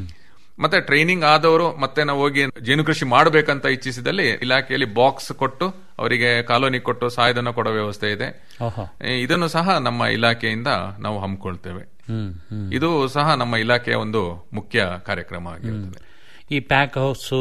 ಮತ್ತೆ ಟ್ರೈನಿಂಗ್ ಆದವರು ಮತ್ತೆ ನಾವು ಹೋಗಿ ಜೇನು ಕೃಷಿ ಮಾಡಬೇಕಂತ ಇಚ್ಛಿಸಿದಲ್ಲಿ ಇಲಾಖೆಯಲ್ಲಿ ಬಾಕ್ಸ್ ಕೊಟ್ಟು ಅವರಿಗೆ ಕಾಲೋನಿ ಕೊಟ್ಟು ಸಹಾಯಧನ ಕೊಡೋ ವ್ಯವಸ್ಥೆ ಇದೆ ಓಹೋ ಏ, ಇದನ್ನು ಸಹ ನಮ್ಮ ಇಲಾಖೆಯಿಂದ ನಾವು ಹಮ್ಮಿಕೊಳ್ತೇವೆ ಹ್ಮ್ ಹ್ಮ್ ಇದು ಸಹ ನಮ್ಮ ಇಲಾಖೆಯ ಒಂದು ಮುಖ್ಯ ಕಾರ್ಯಕ್ರಮ ಆಗಿರುತ್ತದೆ ಈ ಪ್ಯಾಕ್ ಹೌಸ್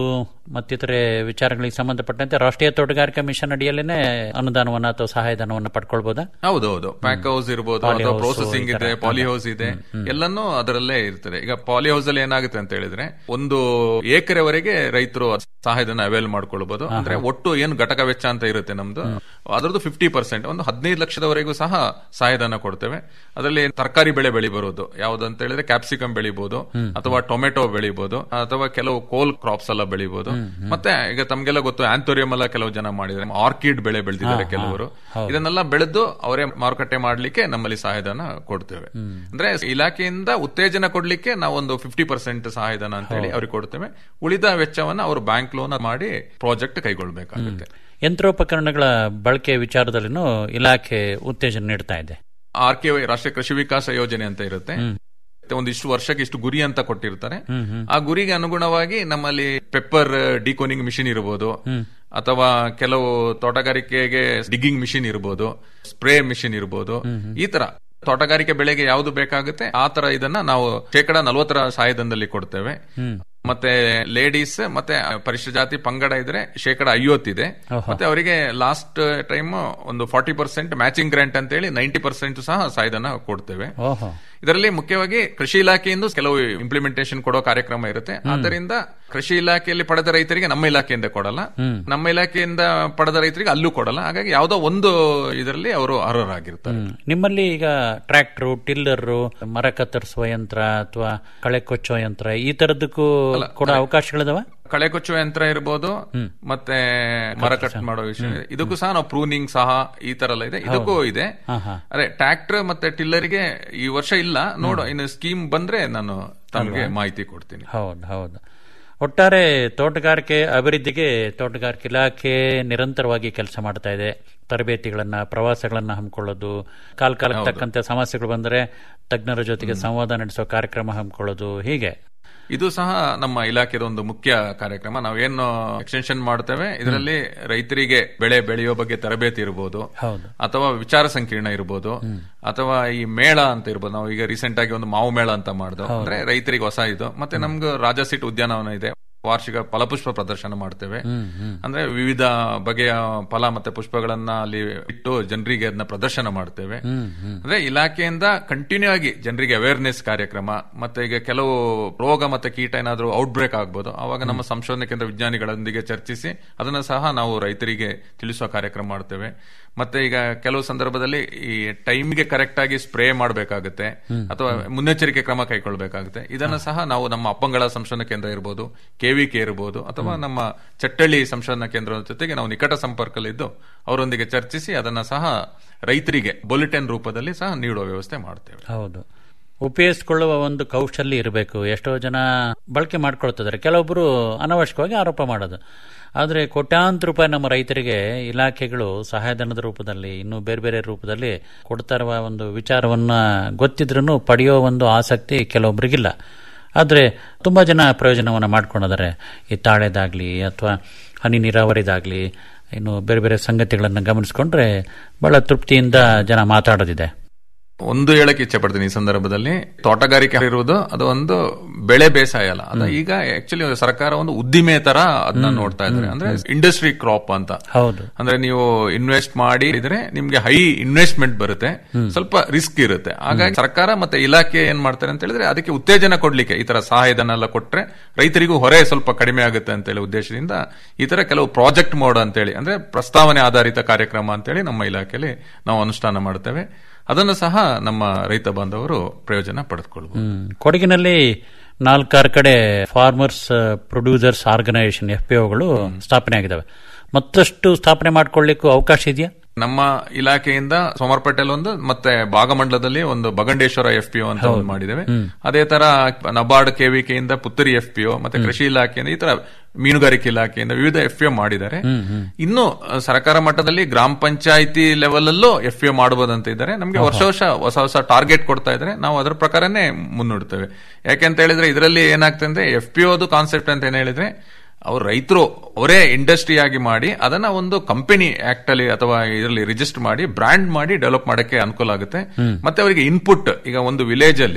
ಮತ್ತಿತರೆ ವಿಚಾರಗಳಿಗೆ ಸಂಬಂಧಪಟ್ಟಂತೆ ರಾಷ್ಟ್ರೀಯ ತೋಟಗಾರಿಕಾ ಮಿಷನ್ ಅಡಿಯಲ್ಲೇನೆ ಅನುದಾನವನ್ನ ಅಥವಾ ಸಹಾಯಧನವನ್ನ ಪಡ್ಕೊಳ್ಬೋದಾ ಹೌದೌದು ಪ್ಯಾಕ್ ಹೌಸ್ ಇರ್ಬೋದು Poly ಅಥವಾ house ಪ್ರೊಸೆಸಿಂಗ್ ಈ ತರ. ಇದೆ ಪಾಲಿ ಹೌಸ್ ಇದೆ ಎಲ್ಲಾನು ಅದರಲ್ಲೇ ಇರ್ತದೆ ಈಗ ಪಾಲಿ ಹೌಸ್ ಅಲ್ಲಿ ಏನಾಗುತ್ತೆ ಅಂತ ಹೇಳಿದ್ರೆ ಒಂದು ಏಕರೆವರೆಗೆ ರೈತರು ಸಹಾಯಧನ ಅವೈಲ್ ಮಾಡ್ಕೊಳ್ಬಹುದು ಅಂದ್ರೆ ಒಟ್ಟು ಏನು ಘಟಕ ವೆಚ್ಚ ಅಂತ ಇರುತ್ತೆ ನಮ್ದು ಅದರದ್ದು ಫಿಫ್ಟಿ ಪರ್ಸೆಂಟ್ ಒಂದು ಹದಿನೈದು ಲಕ್ಷದವರೆಗೂ ಸಹ ಸಹಾಯಧನ ಕೊಡ್ತೇವೆ ಅದರಲ್ಲಿ ತರಕಾರಿ ಬೆಳೆ ಬೆಳಿಬರೋದು ಯಾವ್ದಂತ ಹೇಳಿದ್ರೆ ಕ್ಯಾಪ್ಸಿಕಮ್ ಬೆಳಿಬಹುದು ಅಥವಾ ಟೊಮೆಟೊ ಬೆಳಿಬಹುದು ಅಥವಾ ಕೆಲವು ಕೋಲ್ ಕ್ರಾಪ್ಸ್ ಎಲ್ಲ ಬೆಳಿಬಹುದು ಮತ್ತೆ ಈಗ ತಮ್ಗೆಲ್ಲ ಗೊತ್ತು ಆಂಥೋರಿಯಂ ಎಲ್ಲ ಕೆಲವು ಜನ ಮಾಡಿದ್ದಾರೆ ಆರ್ಕಿಡ್ ಬೆಳೆ ಬೆಳೆದಿದ್ದಾರೆ ಕೆಲವರು ಇದನ್ನೆಲ್ಲ ಬೆಳೆದು ಅವರೇ ಮಾರುಕಟ್ಟೆ ಮಾಡ್ಲಿಕ್ಕೆ ನಮ್ಮಲ್ಲಿ ಸಹಾಯಧನ ಕೊಡ್ತೇವೆ ಅಂದ್ರೆ ಇಲಾಖೆಯಿಂದ ಉತ್ತೇಜನ ಕೊಡ್ಲಿಕ್ಕೆ ನಾವೊಂದು ಫಿಫ್ಟಿ ಪರ್ಸೆಂಟ್ ಸಹಾಯಧನ ಅಂತ ಹೇಳಿ ಅವ್ರಿಗೆ ಕೊಡ್ತೇವೆ ಉಳಿದ ವೆಚ್ಚವನ್ನ ಅವರು ಬ್ಯಾಂಕ್ ಲೋನ್ ಮಾಡಿ ಪ್ರಾಜೆಕ್ಟ್ ಕೈಗೊಳ್ಬೇಕಾಗುತ್ತೆ ಯಂತ್ರೋಪಕರಣಗಳ ಬಳಕೆ ವಿಚಾರದಲ್ಲಿನೂ ಇಲಾಖೆ ಉತ್ತೇಜನ ನೀಡ್ತಾ ಇದೆ ಆರ್ ಕೆ ವೈ ರಾಷ್ಟ್ರೀಯ ಕೃಷಿ ವಿಕಾಸ ಯೋಜನೆ ಅಂತ ಇರುತ್ತೆ ಒಂದಿಷ್ಟು ವರ್ಷಕ್ಕೆ ಇಷ್ಟು ಗುರಿ ಅಂತ ಕೊಟ್ಟಿರ್ತಾರೆ ಆ ಗುರಿಗೆ ಅನುಗುಣವಾಗಿ ನಮ್ಮಲ್ಲಿ ಪೆಪ್ಪರ್ ಡಿಕೋನಿಂಗ್ ಮಿಷಿನ್ ಇರಬಹುದು ಅಥವಾ ಕೆಲವು ತೋಟಗಾರಿಕೆಗೆ ಡಿಗ್ಗಿಂಗ್ ಮಿಷಿನ್ ಇರಬಹುದು ಸ್ಪ್ರೇ ಮಿಷಿನ್ ಇರಬಹುದು ಈ ತರ ತೋಟಗಾರಿಕೆ ಬೆಳೆಗೆ ಯಾವುದು ಬೇಕಾಗುತ್ತೆ ಆ ತರ ಇದನ್ನ ನಾವು ಶೇಕಡ ನಲವತ್ತರ ಸಹಾಯಧನದಲ್ಲಿ ಕೊಡ್ತೇವೆ ಮತ್ತೆ ಲೇಡೀಸ್ ಮತ್ತೆ ಪರಿಶಿಷ್ಟ ಜಾತಿ ಪಂಗಡ ಇದ್ರೆ ಶೇಕಡ ಐವತ್ತಿದೆ ಮತ್ತೆ ಅವರಿಗೆ ಲಾಸ್ಟ್ ಟೈಮ್ ಒಂದು ಫಾರ್ಟಿ ಪರ್ಸೆಂಟ್ ಮ್ಯಾಚಿಂಗ್ ಗ್ರಾಂಟ್ ಅಂತ ಹೇಳಿ ನೈಂಟಿ ಪರ್ಸೆಂಟ್ ಸಹ ಸಹಾಯಧನ ಕೊಡ್ತೇವೆ ಓಹೋ ಇದರಲ್ಲಿ ಮುಖ್ಯವಾಗಿ ಕೃಷಿ ಇಲಾಖೆಯಿಂದ ಕೆಲವು ಇಂಪ್ಲಿಮೆಂಟೇಷನ್ ಕೊಡೋ ಕಾರ್ಯಕ್ರಮ ಇರುತ್ತೆ ಆದ್ದರಿಂದ ಕೃಷಿ ಇಲಾಖೆಯಲ್ಲಿ ಪಡೆದ ರೈತರಿಗೆ ನಮ್ಮ ಇಲಾಖೆಯಿಂದ ಕೊಡಲ್ಲ ನಮ್ಮ ಇಲಾಖೆಯಿಂದ ಪಡೆದ ರೈತರಿಗೆ ಅಲ್ಲೂ ಕೊಡಲ್ಲ ಹಾಗಾಗಿ ಯಾವುದೋ ಒಂದು ಇದರಲ್ಲಿ ಅವರು ಅರ್ಹರಾಗಿರ್ತಾರೆ ಹ್ಮ್. ನಿಮ್ಮಲ್ಲಿ ಈಗ ಟ್ರ್ಯಾಕ್ಟರ್ ಟಿಲ್ಲರ್ ಮರ ಕತ್ತರಿಸುವ ಯಂತ್ರ ಅಥವಾ ಕಳೆ ಕೊಚ್ಚೋ ಯಂತ್ರ ಈ ತರದಕ್ಕೂ ಕೂಡ ಅವಕಾಶಗಳಿದಾವ ಕಳೆ ಕೊಚ್ಚುವ ಯಂತ್ರ ಇರ್ಬೋದು ಮತ್ತೆ ಮರ ಕಟ್ ಮಾಡೋ ವಿಷಯ ಇದೆ. ಇದಕ್ಕೂ ಸಹ ನಾವು ಪ್ರೂನಿಂಗ್ ಸಹ ಈ ತರ ಎಲ್ಲ ಇದೆ ಇದಕ್ಕೂ ಇದೆ ಅದೇ ಟ್ರ್ಯಾಕ್ಟರ್ ಮತ್ತೆ ಟಿಲ್ಲರ್ಗೆ ಈ ವರ್ಷ ಇಲ್ಲ ನೋಡು ಇನ್ನು ಸ್ಕೀಮ್ ಬಂದ್ರೆ ನಾನು ತಮಗೆ ಮಾಹಿತಿ ಕೊಡ್ತೀನಿ ಹೌದು ಹೌದು ಒಟ್ಟಾರೆ ತೋಟಗಾರಿಕೆ ಅಭಿವೃದ್ಧಿಗೆ ತೋಟಗಾರಿಕೆ ಇಲಾಖೆ ನಿರಂತರವಾಗಿ ಕೆಲಸ ಮಾಡ್ತಾ ಇದೆ ತರಬೇತಿಗಳನ್ನ ಪ್ರವಾಸಗಳನ್ನ ಹಮ್ಮಿಕೊಳ್ಳೋದು ಕಾಲ ಕಾಲಕ್ಕೆ ತಕ್ಕಂತೆ ಸಮಸ್ಯೆಗಳು ಬಂದರೆ ತಜ್ಞರ ಜೊತೆಗೆ ಸಂವಾದ ನಡೆಸೋ ಕಾರ್ಯಕ್ರಮ ಹಮ್ಮಿಕೊಳ್ಳೋದು ಹೀಗೆ ಇದು ಸಹ ನಮ್ಮ ಇಲಾಖೆದ ಒಂದು ಮುಖ್ಯ ಕಾರ್ಯಕ್ರಮ ನಾವೇನು ಎಕ್ಸ್ಟೆನ್ಷನ್ ಮಾಡ್ತೇವೆ ಇದರಲ್ಲಿ ರೈತರಿಗೆ ಬೆಳೆ ಬೆಳೆಯೋ ಬಗ್ಗೆ ತರಬೇತಿ ಇರಬಹುದು ಹೌದು ಅಥವಾ ವಿಚಾರ ಸಂಕಿರಣ ಇರಬಹುದು ಅಥವಾ ಈ ಮೇಳ ಅಂತ ಇರ್ಬೋದು ನಾವು ಈಗ ರೀಸೆಂಟ್ ಆಗಿ ಒಂದು ಮಾವು ಮೇಳ ಅಂತ ಮಾಡ್ದು ಅಂದ್ರೆ ರೈತರಿಗೆ ಹೊಸ ಇದು ಮತ್ತೆ ನಮ್ಗೆ ರಾಜಸೀಟ್ ಉದ್ಯಾನವನ ಇದೆ ವಾರ್ಷಿಕ ಫಲಪುಷ್ಪ ಪ್ರದರ್ಶನ ಮಾಡ್ತೇವೆ ಅಂದ್ರೆ ವಿವಿಧ ಬಗೆಯ ಫಲ ಮತ್ತೆ ಪುಷ್ಪಗಳನ್ನ ಅಲ್ಲಿ ಇಟ್ಟು ಜನರಿಗೆ ಅದನ್ನ ಪ್ರದರ್ಶನ ಮಾಡ್ತೇವೆ ಅಂದ್ರೆ ಇಲಾಖೆಯಿಂದ ಕಂಟಿನ್ಯೂ ಆಗಿ ಜನರಿಗೆ ಅವೇರ್ನೆಸ್ ಕಾರ್ಯಕ್ರಮ ಮತ್ತೆ ಈಗ ಕೆಲವು ರೋಗ ಮತ್ತೆ ಕೀಟ ಏನಾದ್ರೂ ಔಟ್ಬ್ರೇಕ್ ಆಗ್ಬೋದು ಅವಾಗ ನಮ್ಮ ಸಂಶೋಧನಾ ಕೇಂದ್ರ ವಿಜ್ಞಾನಿಗಳೊಂದಿಗೆ ಚರ್ಚಿಸಿ ಅದನ್ನ ಸಹ ನಾವು ರೈತರಿಗೆ ತಿಳಿಸುವ ಕಾರ್ಯಕ್ರಮ ಮಾಡ್ತೇವೆ ಮತ್ತೆ ಈಗ ಕೆಲವು ಸಂದರ್ಭದಲ್ಲಿ ಈ ಟೈಮ್ಗೆ ಕರೆಕ್ಟ್ ಆಗಿ ಸ್ಪ್ರೇ ಮಾಡಬೇಕಾಗುತ್ತೆ ಅಥವಾ ಮುನ್ನೆಚ್ಚರಿಕೆ ಕ್ರಮ ಕೈಗೊಳ್ಳಬೇಕಾಗುತ್ತೆ ಇದನ್ನ ಸಹ ನಾವು ನಮ್ಮ ಅಪ್ಪಂಗಳ ಸಂಶೋಧನಾ ಕೇಂದ್ರ ಇರಬಹುದು ಕೆವಿಕೆ ಇರಬಹುದು ಅಥವಾ ನಮ್ಮ ಚಟ್ಟಳ್ಳಿ ಸಂಶೋಧನಾ ಕೇಂದ್ರದ ಜೊತೆಗೆ ನಾವು ನಿಕಟ ಸಂಪರ್ಕದಲ್ಲಿದ್ದು ಅವರೊಂದಿಗೆ ಚರ್ಚಿಸಿ ಅದನ್ನ ಸಹ ರೈತರಿಗೆ ಬುಲೆಟಿನ್ ರೂಪದಲ್ಲಿ ಸಹ ನೀಡುವ ವ್ಯವಸ್ಥೆ ಮಾಡ್ತೇವೆ ಹೌದು ಉಪಯೋಗಿಸಿಕೊಳ್ಳುವ ಒಂದು ಕೌಶಲ್ಯ ಇರಬೇಕು ಎಷ್ಟೋ ಜನ ಬಳಕೆ ಮಾಡ್ಕೊಳ್ತಿದ್ದಾರೆ ಕೆಲವೊಬ್ಬರು ಅನವಶ್ಯಕವಾಗಿ ಆರೋಪ ಮಾಡೋದು ಆದರೆ ಕೋಟ್ಯಾಂತರ ರೂಪಾಯಿ ನಮ್ಮ ರೈತರಿಗೆ ಇಲಾಖೆಗಳು ಸಹಾಯಧನದ ರೂಪದಲ್ಲಿ ಇನ್ನು ಬೇರೆ ಬೇರೆ ರೂಪದಲ್ಲಿ ಕೊಡ್ತಾ ಇರುವ ಒಂದು ವಿಚಾರವನ್ನ ಗೊತ್ತಿದ್ರೂ ಪಡೆಯೋ ಒಂದು ಆಸಕ್ತಿ ಕೆಲವೊಬ್ಬರಿಗಿಲ್ಲ ಆದರೆ ತುಂಬ ಜನ ಪ್ರಯೋಜನವನ್ನು ಮಾಡ್ಕೊಂಡಿದ್ದಾರೆ ಈ ತಾಳೆದಾಗಲಿ ಅಥವಾ ಹನಿ ನೀರಾವರಿದಾಗಲಿ ಇನ್ನು ಬೇರೆ ಬೇರೆ ಸಂಗತಿಗಳನ್ನು ಗಮನಿಸಿಕೊಂಡ್ರೆ ಬಹಳ ತೃಪ್ತಿಯಿಂದ ಜನ ಮಾತಾಡೋದಿದೆ ಒಂದು ಹೇಳಕ್ ಇಚ್ಛೆ ಪಡ್ತೀನಿ ಈ ಸಂದರ್ಭದಲ್ಲಿ ತೋಟಗಾರಿಕೆ ಇರುವುದು ಅದು ಒಂದು ಬೆಳೆ ಬೇಸಾಯ ಅಲ್ಲ ಅದು ಈಗ ಆಕ್ಚುಲಿ ಸರ್ಕಾರ ಒಂದು ಉದ್ದಿಮೆ ತರ ಅದನ್ನ ನೋಡ್ತಾ ಇದ್ದಾರೆ ಅಂದ್ರೆ ಇಂಡಸ್ಟ್ರಿ ಕ್ರಾಪ್ ಅಂತ ಹೌದು ಅಂದ್ರೆ ನೀವು ಇನ್ವೆಸ್ಟ್ ಮಾಡಿ ಇದ್ರೆ ನಿಮ್ಗೆ ಹೈ ಇನ್ವೆಸ್ಟ್ಮೆಂಟ್ ಬರುತ್ತೆ ಸ್ವಲ್ಪ ರಿಸ್ಕ್ ಇರುತ್ತೆ ಹಾಗಾಗಿ ಸರ್ಕಾರ ಮತ್ತೆ ಇಲಾಖೆ ಏನ್ ಮಾಡ್ತಾರೆ ಅಂತ ಹೇಳಿದ್ರೆ ಅದಕ್ಕೆ ಉತ್ತೇಜನ ಕೊಡ್ಲಿಕ್ಕೆ ಈ ತರ ಸಹಾಯಧನ ಎಲ್ಲ ಕೊಟ್ರೆ ರೈತರಿಗೂ ಹೊರೆ ಸ್ವಲ್ಪ ಕಡಿಮೆ ಆಗುತ್ತೆ ಅಂತ ಹೇಳಿ ಉದ್ದೇಶದಿಂದ ಈ ತರ ಕೆಲವು ಪ್ರಾಜೆಕ್ಟ್ ಮೋಡ್ ಅಂತೇಳಿ ಅಂದ್ರೆ ಪ್ರಸ್ತಾವನೆ ಆಧಾರಿತ ಕಾರ್ಯಕ್ರಮ ಅಂತೇಳಿ ನಮ್ಮ ಇಲಾಖೆಯಲ್ಲಿ ನಾವು ಅನುಷ್ಠಾನ ಮಾಡ್ತೇವೆ ಅದನ್ನು ಸಹ ನಮ್ಮ ರೈತ ಬಾಂಧವರು ಪ್ರಯೋಜನ ಪಡೆದುಕೊಳ್ಬಹುದು ಹ್ಮ್. ಕೊಡಗಿನಲ್ಲಿ ನಾಲ್ಕಾರು ಕಡೆ farmers producers organisation F P ಒಗಳು ಸ್ಥಾಪನೆ ಆಗಿದ್ದಾವೆ ಮತ್ತಷ್ಟು ಸ್ಥಾಪನೆ ಮಾಡ್ಕೊಳ್ಳಿಕ್ಕೂ ಅವಕಾಶ ಇದೆಯಾ ನಮ್ಮ ಇಲಾಖೆಯಿಂದ ಸೋಮರ್ಪೇಟೆಲ್ ಒಂದು ಮತ್ತೆ ಭಾಗಮಂಡಲದಲ್ಲಿ ಒಂದು ಬಗಂಡೇಶ್ವರ ಎಫ್ ಪಿ ಅಂತ ಒಂದು ಮಾಡಿದ್ದೇವೆ ಅದೇ ತರ ನಬಾರ್ಡ್ ಕೆವಿಕೆಯಿಂದ ಪುತ್ತೂರಿ ಎಫ್ ಪಿ ಮತ್ತೆ ಕೃಷಿ ಇಲಾಖೆಯಿಂದ ಈ ತರ ಮೀನುಗಾರಿಕೆ ಇಲಾಖೆಯಿಂದ ವಿವಿಧ ಎಫ್ ಪಿ ಮಾಡಿದ್ದಾರೆ ಇನ್ನು ಅಹ್, ಸರ್ಕಾರ ಮಟ್ಟದಲ್ಲಿ ಗ್ರಾಮ ಪಂಚಾಯಿತಿ ಲೆವೆಲ್ ಅಲ್ಲೂ ಎಫ್ ಪಿ ಮಾಡಬಹುದಂತ ಇದ್ದಾರೆ ನಮಗೆ ವರ್ಷ ವರ್ಷ ಹೊಸ ಹೊಸ ಟಾರ್ಗೆಟ್ ಕೊಡ್ತಾ ಇದ್ದಾರೆ ನಾವು ಅದರ ಪ್ರಕಾರನೇ ಮುನ್ನುಡ್ತೇವೆ ಯಾಕೆಂತ ಹೇಳಿದ್ರೆ ಇದರಲ್ಲಿ ಏನಾಗ್ತದೆ ಅಂದ್ರೆ ಎಫ್ ಪಿ ಓದು ಕಾನ್ಸೆಪ್ಟ್ ಅಂತ ಏನ್ ಹೇಳಿದ್ರೆ ಅವ್ರು ರೈತರು ಅವರೇ ಇಂಡಸ್ಟ್ರಿ ಆಗಿ ಮಾಡಿ ಅದನ್ನ ಒಂದು ಕಂಪನಿ ಆಕ್ಟ್ ಅಲ್ಲಿ ಅಥವಾ ಇದರಲ್ಲಿ ರಿಜಿಸ್ಟರ್ ಮಾಡಿ ಬ್ರಾಂಡ್ ಮಾಡಿ ಡೆವಲಪ್ ಮಾಡಕ್ಕೆ ಅನುಕೂಲ ಆಗುತ್ತೆ ಮತ್ತೆ ಅವರಿಗೆ ಇನ್ಪುಟ್ ಈಗ ಒಂದು ವಿಲೇಜ್ ಅಲ್ಲಿ